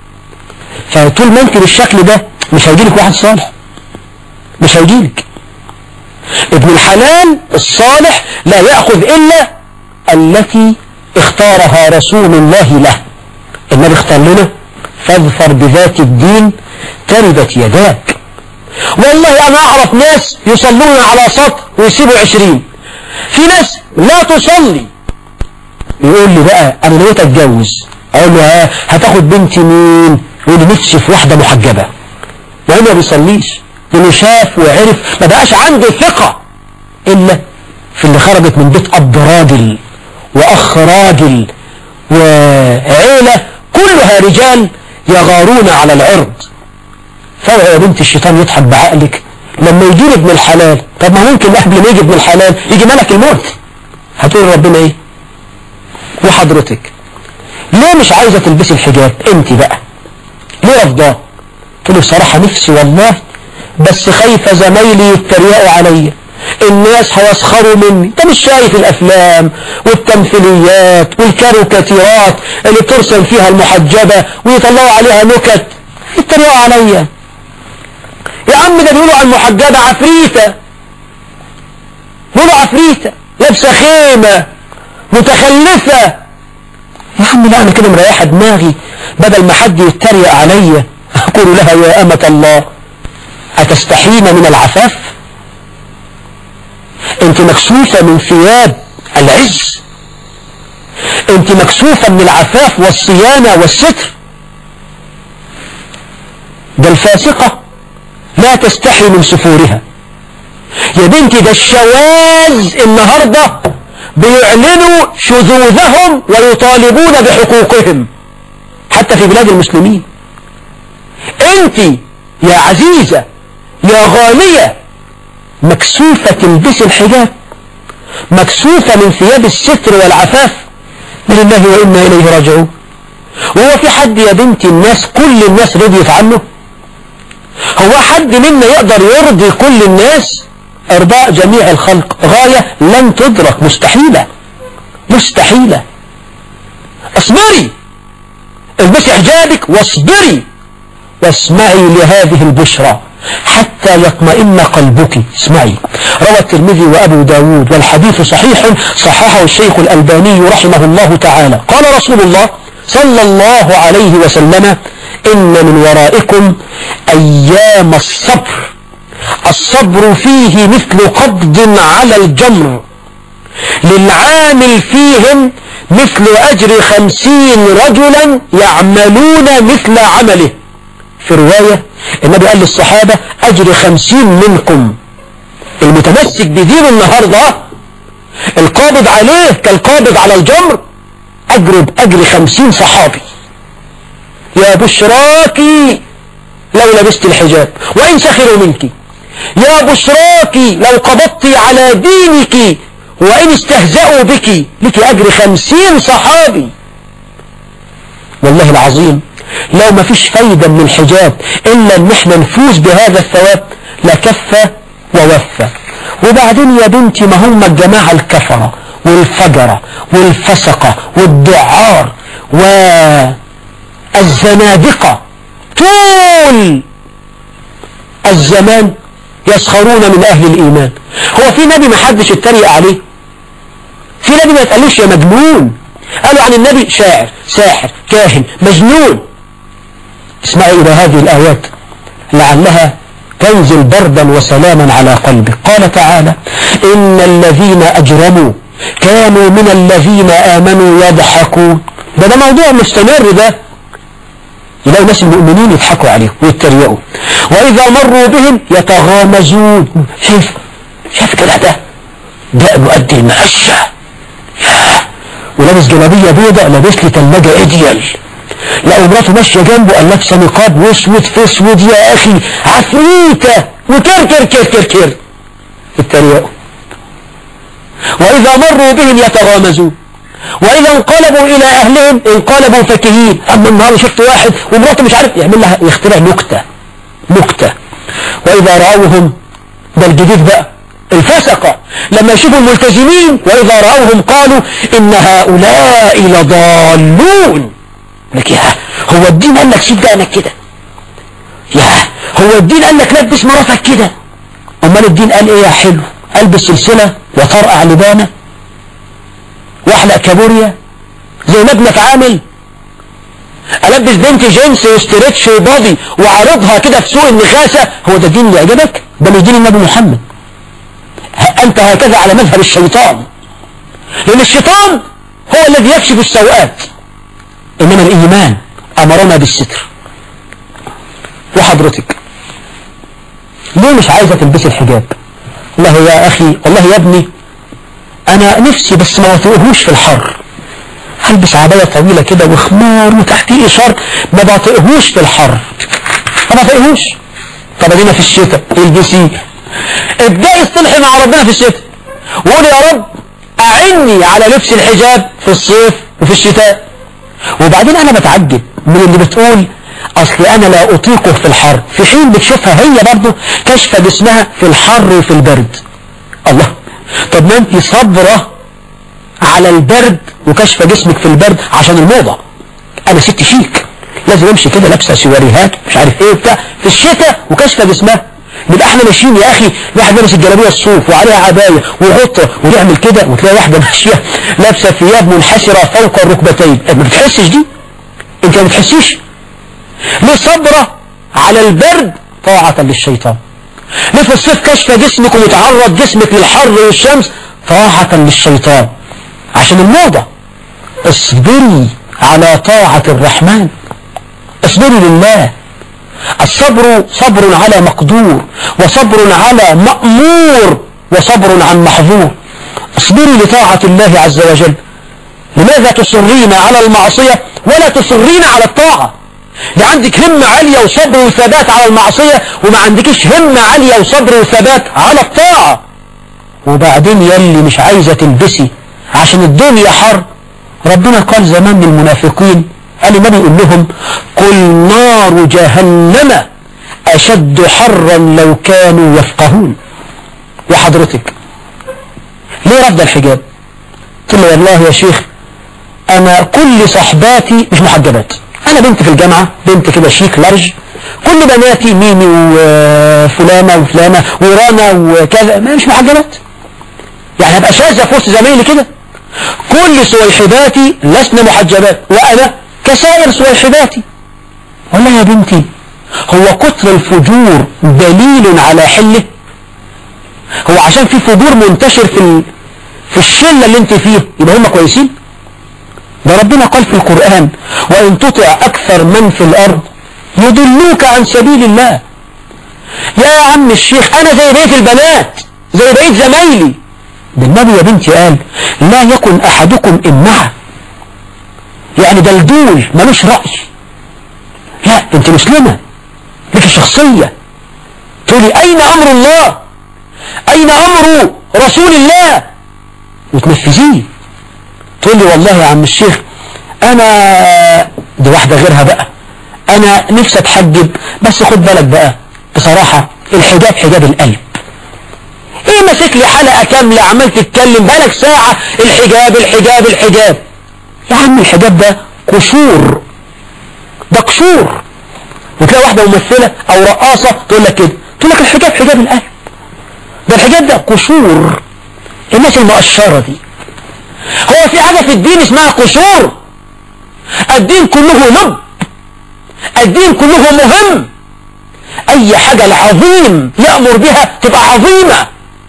فطول ما انت بالشكل ده مش هيجيلك واحد صالح مش هيجيلك ابن الحلال الصالح لا يأخذ إلا التي اختارها رسول الله له النبي اختار لنا فاظفر بذات الدين تردت يداك والله أنا أعرف ناس يصلون على سطر ويسيبوا عشرين في ناس لا تصلي يقول لي بقى أنا نويت أتجوز أقول له ها هتاخد بنتي مين يقول لي نفسي في واحدة محجبة وهو ما بيصليش لأنه شاف وعرف ما بقاش عنده ثقة إلا في اللي خرجت من بيت أب راجل وأخ راجل وعيلة كلها رجال يغارون على العرض فوق يا بنت الشيطان يضحك بعقلك لما يجي ابن الحلال طب ما ممكن قبل ما يجي ابن الحلال يجي ملك الموت هتقول ربنا ايه وحضرتك ليه مش عايزة تلبسي الحجاب انت بقى ليه رفضاه تقول لي بصراحة نفسي والله بس خايفة زمايلي يتريقوا عليا الناس هيسخروا مني انت مش شايف الافلام والتمثيليات والكاريكاتيرات اللي بترسم فيها المحجبة ويطلعوا عليها نكت يتريقوا عليا يا عم ده بيقولوا على المحجبة عفريتة بيقولوا عفريتة لابسة خيمة متخلفة يا عم لا انا كده مريحة دماغي بدل ما حد يتريق عليا اقول لها يا امة الله اتستحين من العفاف انت مكسوفة من ثياب العز انت مكسوفة من العفاف والصيانة والستر ده الفاسقة لا تستحي من سفورها يا بنتي ده الشواذ النهاردة بيعلنوا شذوذهم ويطالبون بحقوقهم حتى في بلاد المسلمين انت يا عزيزة يا غالية مكسوفة تلبس الحجاب مكسوفة من ثياب الستر والعفاف من الله وإنا إليه راجعون وهو في حد يا بنتي الناس كل الناس رضيت عنه هو حد منا يقدر يرضي كل الناس ارضاء جميع الخلق غاية لن تدرك مستحيلة مستحيلة اصبري البسي حجابك واصبري واسمعي لهذه البشرى حتى يطمئن قلبك اسمعي روى الترمذي وأبو داود والحديث صحيح صححه الشيخ الألباني رحمه الله تعالى قال رسول الله صلى الله عليه وسلم إن من ورائكم أيام الصبر الصبر فيه مثل قبض على الجمر للعامل فيهم مثل أجر خمسين رجلا يعملون مثل عمله في رواية النبي قال للصحابة أجر خمسين منكم المتمسك بدين النهاردة القابض عليه كالقابض على الجمر أجر بأجر خمسين صحابي يا بشراكي لو لبست الحجاب وإن سخروا منك يا بشراكي لو قبضت على دينك وإن استهزأوا بك لك أجر خمسين صحابي والله العظيم لو ما فيش فايدة من الحجاب إلا ان احنا نفوز بهذا الثواب لكفى ووفى وبعدين يا بنتي ما هم الجماعة الكفرة والفجرة والفسقة والدعار والزنادقة طول الزمان يسخرون من أهل الإيمان هو في نبي ما حدش اتريق عليه في نبي ما يتقالوش يا مجنون قالوا عن النبي شاعر ساحر كاهن مجنون اسمعي إلى هذه الآيات لعلها تنزل بردا وسلاما على قلبك قال تعالى إن الذين أجرموا كانوا من الذين آمنوا يضحكون ده ده موضوع مستمر ده يلاقوا ناس المؤمنين يضحكوا عليهم ويتريقوا وإذا مروا بهم يتغامزون شايف شايف كده ده ده مؤدي المقشة ياه ولابس جلابية بيضاء لابس لي تلاجة اديال لقوا مراته ماشية جنبه قال لابسه نقاب واسود في اسود يا اخي عفريتة وكر كر كر كر كر اتريقوا واذا مروا بهم يتغامزون واذا انقلبوا الى اهلهم انقلبوا فكهين اما النهارده شفت واحد ومراته مش عارف يعمل لها يخترع نكتة نكتة واذا راوهم ده الجديد بقى الفسقة لما يشوفوا الملتزمين واذا راوهم قالوا ان هؤلاء لضالون لك يا هو الدين قال لك سيب دقنك كده يا هو الدين قال لك لبس مراتك كده امال الدين قال ايه يا حلو البس سلسلة وطرقع لبانة واحلق كابوريا زي ما ابنك عامل البس بنت جنس وستريتش وباضي وعرضها كده في سوق النخاسة هو ده الدين اللي عجبك ده مش دين النبي محمد انت هكذا على مذهب الشيطان لان الشيطان هو الذي يكشف السوءات إنما الإيمان أمرنا بالستر وحضرتك ليه مش عايزة تلبسي الحجاب والله يا أخي والله يا ابني أنا نفسي بس ما بطيقهوش في الحر هلبس عباية طويلة كده وخمار وتحتيه إشار ما بطيقهوش في الحر ما بطيقهوش طب ادينا في الشتاء البسيه ابدأي اصطلحي مع ربنا في الشتاء وقولي يا رب أعني على لبس الحجاب في الصيف وفي الشتاء وبعدين انا بتعجب من اللي بتقول اصل انا لا اطيقه في الحر في حين بتشوفها هي برضه كشف جسمها في الحر وفي البرد الله طب ما انت صبرة على البرد وكشف جسمك في البرد عشان الموضة انا ست شيك لازم امشي كده لابسه سواريهات مش عارف ايه بتاع في الشتاء وكشف جسمها نبقى احنا ماشيين يا اخي واحد لابس الجلابيه الصوف وعليها عبايه وغطه ويعمل كده وتلاقي واحده ماشيه لابسه ثياب منحسره فوق الركبتين ما بتحسش دي انت ما بتحسيش ليه صبره على البرد طاعه للشيطان ليه في الصيف كشف جسمك ومتعرض جسمك للحر والشمس طاعه للشيطان عشان الموضه اصبري على طاعه الرحمن اصبري لله الصبر صبر على مقدور وصبر على مأمور وصبر عن محظور اصبري لطاعة الله عز وجل لماذا تصرين على المعصية ولا تصرين على الطاعة عندك همة عالية وصبر وثبات على المعصية وما عندكش همة عالية وصبر وثبات على الطاعة وبعدين يلي مش عايزة تلبسي عشان الدنيا حر ربنا قال زمان للمنافقين قال النبي يقول لهم قل نار جهنم أشد حرا لو كانوا يفقهون وحضرتك ليه رفض الحجاب قلت له والله يا شيخ انا كل صحباتي مش محجبات انا بنت في الجامعة بنت كده شيك لارج كل بناتي ميمي وفلانة وفلانة ورانا وكذا ما مش محجبات يعني هبقى شاذة في وسط زمايلي كده كل سويحباتي لسنا محجبات وانا كسائر سويحباتي والله يا بنتي هو كتر الفجور دليل على حله هو عشان في فجور منتشر في ال... في الشلة اللي انت فيه يبقى هم كويسين ده ربنا قال في القرآن وإن تطع أكثر من في الأرض يضلوك عن سبيل الله يا عم الشيخ أنا زي بقية البنات زي بقية زمايلي ده النبي يا بنتي قال لا يكن أحدكم إمعة يعني دلدول ملوش رأي لا انت مسلمة لك شخصية تقولي أين أمر الله أين أمر رسول الله وتنفذيه تقول لي والله يا عم الشيخ أنا دي واحدة غيرها بقى أنا نفسي أتحجب بس خد بالك بقى بصراحة الحجاب حجاب القلب ايه ماسك لي حلقة كاملة عمال تتكلم بقالك ساعة الحجاب الحجاب الحجاب يا عم الحجاب ده قشور ده قشور وتلاقي واحدة ممثلة او رقاصة تقول لك كده تقول لك الحجاب حجاب القلب ده الحجاب ده قشور الناس المؤشرة دي هو في حاجة في الدين اسمها قشور الدين كله لب الدين كله مهم اي حاجة العظيم يأمر بها تبقى عظيمة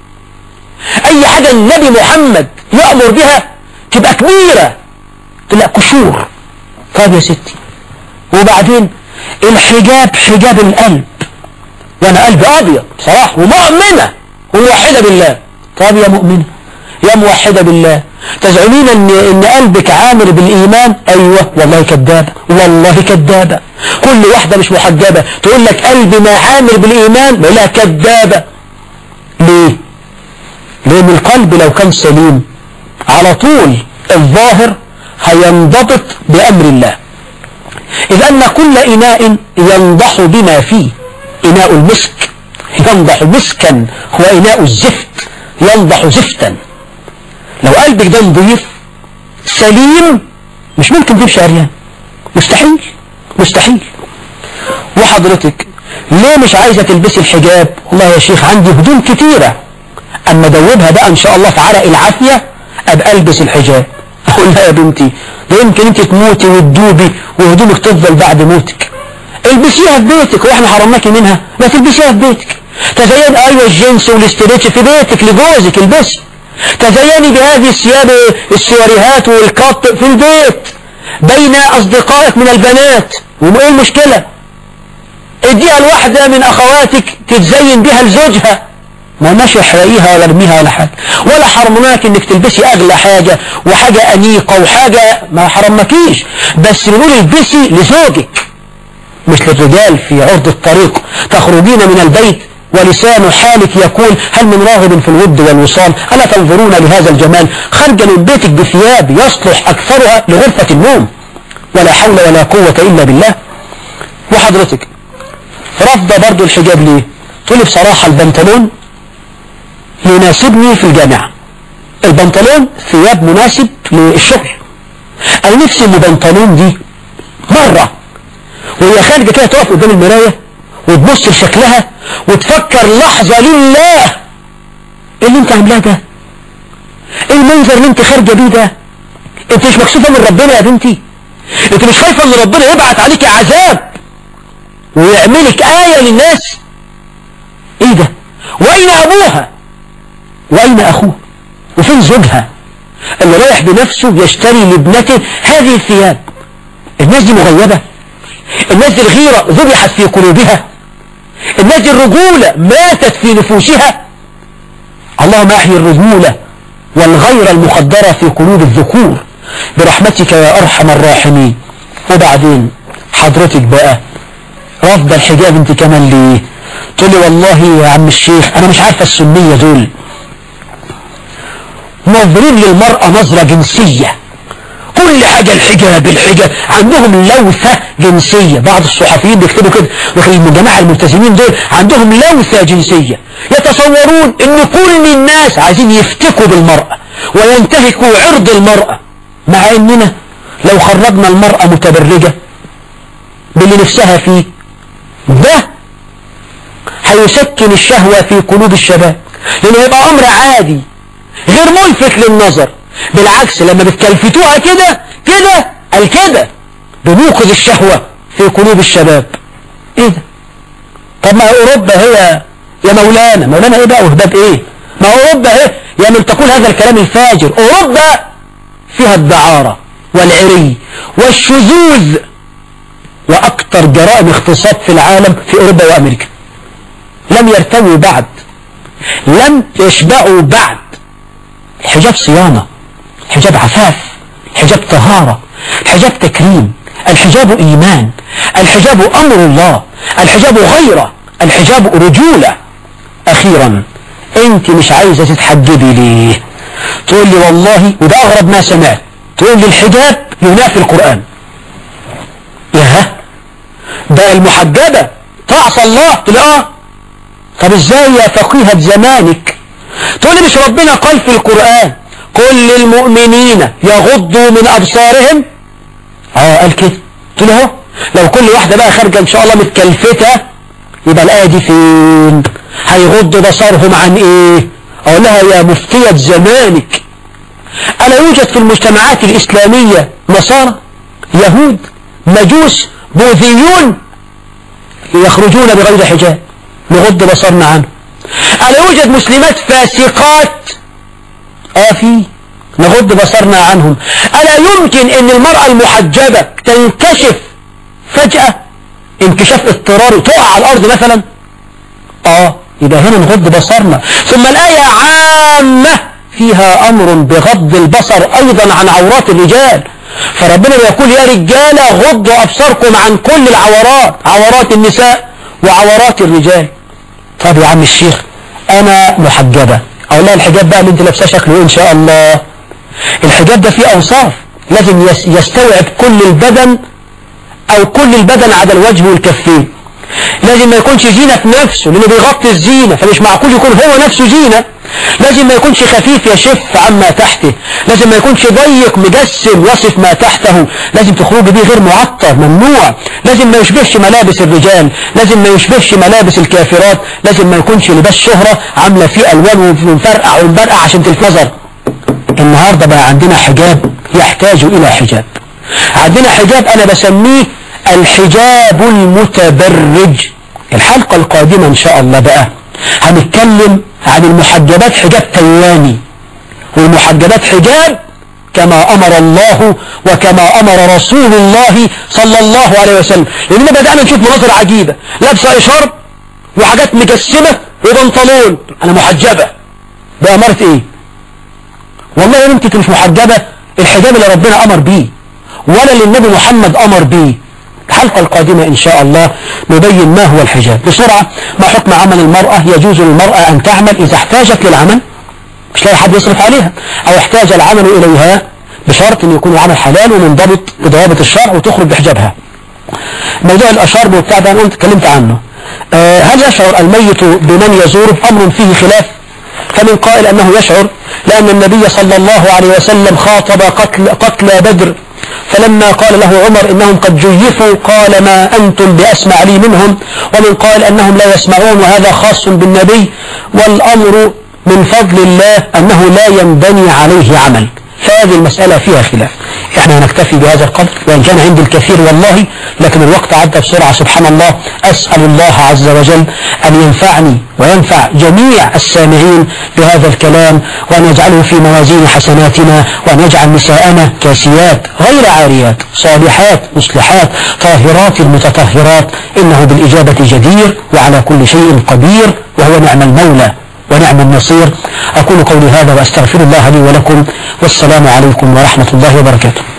اي حاجة النبي محمد يأمر بها تبقى كبيرة تبقى قشور طيب يا ستي وبعدين الحجاب حجاب القلب وانا قلبي ابيض صراحة ومؤمنة وموحدة بالله طيب يا مؤمنة يا موحدة بالله تزعمين ان, إن قلبك عامر بالايمان ايوه والله كذابة والله كذابة كل واحدة مش محجبة تقول لك قلبي ما عامر بالايمان بقول لها كذابة ليه لان القلب لو كان سليم على طول الظاهر هينضبط بامر الله إذ أن كل إناء ينضح بما فيه إناء المسك ينضح مسكا هو إناء الزفت ينضح زفتا لو قلبك ده نضيف سليم مش ممكن تمشي عريان مستحيل مستحيل وحضرتك ليه مش عايزة تلبسي الحجاب والله يا شيخ عندي هدوم كتيرة أما دوبها بقى إن شاء الله في عرق العافية أبقى ألبس الحجاب أقول لها يا بنتي ده يمكن أنت تموتي وتدوبي وهدومك تفضل بعد موتك البسيها في بيتك واحنا حرمناكي منها ما تلبسيها في بيتك تزين ايوه الجنس والاستريتش في بيتك لجوزك البسي تزيني بهذه الثياب السواريهات والقط في البيت بين اصدقائك من البنات وايه المشكلة اديها لواحدة من اخواتك تتزين بها لزوجها ما ماشي احرقيها ولا ارميها ولا حاجة ولا حرمناك انك تلبسي اغلى حاجة وحاجة انيقة وحاجة ما حرمكيش بس بنقول البسي لزوجك مش للرجال في عرض الطريق تخرجين من البيت ولسان حالك يقول هل من راغب في الود والوصال ألا تنظرون لهذا الجمال خرج من بيتك بثياب يصلح أكثرها لغرفة النوم ولا حول ولا قوة إلا بالله وحضرتك رفض برضو الحجاب ليه تقولي بصراحة البنطلون يناسبني في الجامعة البنطلون ثياب مناسب للشغل أنا نفسي ان البنطلون دي مرة وهي خارجة كده تقف قدام المراية وتبص لشكلها وتفكر لحظة لله ايه اللي انت عاملاه ده ايه المنظر اللي انت خارجة بيه ده انت مش مكسوفة من ربنا يا بنتي انت مش خايفة ان ربنا يبعت عليك عذاب ويعملك آية للناس ايه ده واين ابوها واين اخوه وفين زوجها اللي رايح بنفسه يشتري لابنته هذه الثياب الناس دي مغيبة الناس دي الغيرة ذبحت في قلوبها الناس دي الرجولة ماتت في نفوسها اللهم احيي الرجولة والغير المخدرة في قلوب الذكور برحمتك يا أرحم الراحمين وبعدين حضرتك بقى رفض الحجاب انت كمان ليه تقول لي والله يا عم الشيخ انا مش عارفة السنية دول ناظرين للمرأة نظرة جنسية كل حاجة الحجاب الحجاب عندهم لوثة جنسية بعض الصحفيين بيكتبوا كده لكن الجماعة الملتزمين دول عندهم لوثة جنسية يتصورون ان كل الناس عايزين يفتكوا بالمرأة وينتهكوا عرض المرأة مع اننا لو خرجنا المرأة متبرجة باللي نفسها فيه ده هيسكن الشهوة في قلوب الشباب لانه يبقى امر عادي غير ملفت للنظر بالعكس لما بتكلفتوها كده كده قال كده بنوقظ الشهوة في قلوب الشباب ايه ده طب ما اوروبا هي يا مولانا مولانا ايه بقى وهباب ايه ما اوروبا ايه يا من تقول هذا الكلام الفاجر اوروبا فيها الدعارة والعري والشذوذ واكثر جرائم اغتصاب في العالم في اوروبا وامريكا لم يرتووا بعد لم يشبعوا بعد الحجاب صيانة الحجاب عفاف الحجاب طهارة الحجاب تكريم الحجاب إيمان الحجاب أمر الله الحجاب غيرة الحجاب رجولة أخيرا أنت مش عايزة تتحجبي ليه تقول لي والله وده أغرب ما سمعت تقول لي الحجاب ينافي القرآن ياه ده المحجبة تعصى الله تقول اه طب ازاي يا فقيهة زمانك تقول لي مش ربنا قال في القرآن كل المؤمنين يغضوا من أبصارهم اه قال كده قلت له لو كل واحدة بقى خارجة ان شاء الله متكلفتة يبقى الآية دي فين هيغضوا بصرهم عن ايه اقول لها يا مفتية زمانك ألا يوجد في المجتمعات الإسلامية نصارى يهود مجوس بوذيون يخرجون بغير حجاب نغض بصرنا عنه ألا يوجد مسلمات فاسقات آه في نغض بصرنا عنهم ألا يمكن أن المرأة المحجبة تنكشف فجأة انكشاف اضطراري تقع على الأرض مثلا آه يبقى هنا نغض بصرنا ثم الآية عامة فيها أمر بغض البصر أيضا عن عورات الرجال فربنا يقول يا رجالة غضوا أبصاركم عن كل العورات عورات النساء وعورات الرجال طب يا عم الشيخ أنا محجبة أقول لها الحجاب بقى اللي أنت لابساه شكله إيه إن شاء الله الحجاب ده فيه أوصاف لازم يستوعب كل البدن أو كل البدن على الوجه والكفين لازم ما يكونش زينة في نفسه لأنه بيغطي الزينة فمش معقول يكون هو نفسه زينة لازم ما يكونش خفيف يشف عما تحته لازم ما يكونش ضيق مجسم يصف ما تحته لازم تخرج به غير معطر ممنوع لازم ما يشبهش ملابس الرجال لازم ما يشبهش ملابس الكافرات لازم ما يكونش لباس شهرة عاملة فيه ألوان ومفرقع ومبرقع عشان تلفت نظر النهاردة بقى عندنا حجاب يحتاج إلى حجاب عندنا حجاب أنا بسميه الحجاب المتبرج الحلقة القادمة إن شاء الله بقى هنتكلم عن المحجبات حجاب تياني والمحجبات حجاب كما أمر الله وكما أمر رسول الله صلى الله عليه وسلم لأننا بدأنا نشوف مناظر عجيبة لابسة إشار وحاجات مجسمة وبنطلون أنا محجبة بأمارة إيه والله يا بنتك مش محجبة الحجاب اللي ربنا أمر بيه ولا اللي النبي محمد أمر بيه الحلقة القادمة إن شاء الله نبين ما هو الحجاب بسرعة ما حكم عمل المرأة يجوز للمرأة أن تعمل إذا احتاجت للعمل مش لاقي حد يصرف عليها أو احتاج العمل إليها بشرط أن يكون العمل حلال ومنضبط بضوابط الشرع وتخرج بحجابها موضوع الأشرب وبتاع ده أنا اتكلمت عنه أه هل يشعر الميت بمن يزوره أمر فيه خلاف فمن قائل أنه يشعر لأن النبي صلى الله عليه وسلم خاطب قتل, قتل بدر فلما قال له عمر إنهم قد جيفوا قال ما أنتم بأسمع لي منهم ومن قال أنهم لا يسمعون وهذا خاص بالنبي والأمر من فضل الله أنه لا ينبني عليه عمل فهذه المسألة فيها خلاف احنا هنكتفي بهذا القدر وان كان عندي الكثير والله لكن الوقت عدى بسرعة سبحان الله اسأل الله عز وجل ان ينفعني وينفع جميع السامعين بهذا الكلام وان يجعله في موازين حسناتنا وان يجعل نساءنا كاسيات غير عاريات صالحات مصلحات طاهرات متطهرات انه بالاجابة جدير وعلى كل شيء قدير وهو نعم المولى ونعم النصير أقول قولي هذا وأستغفر الله لي ولكم والسلام عليكم ورحمة الله وبركاته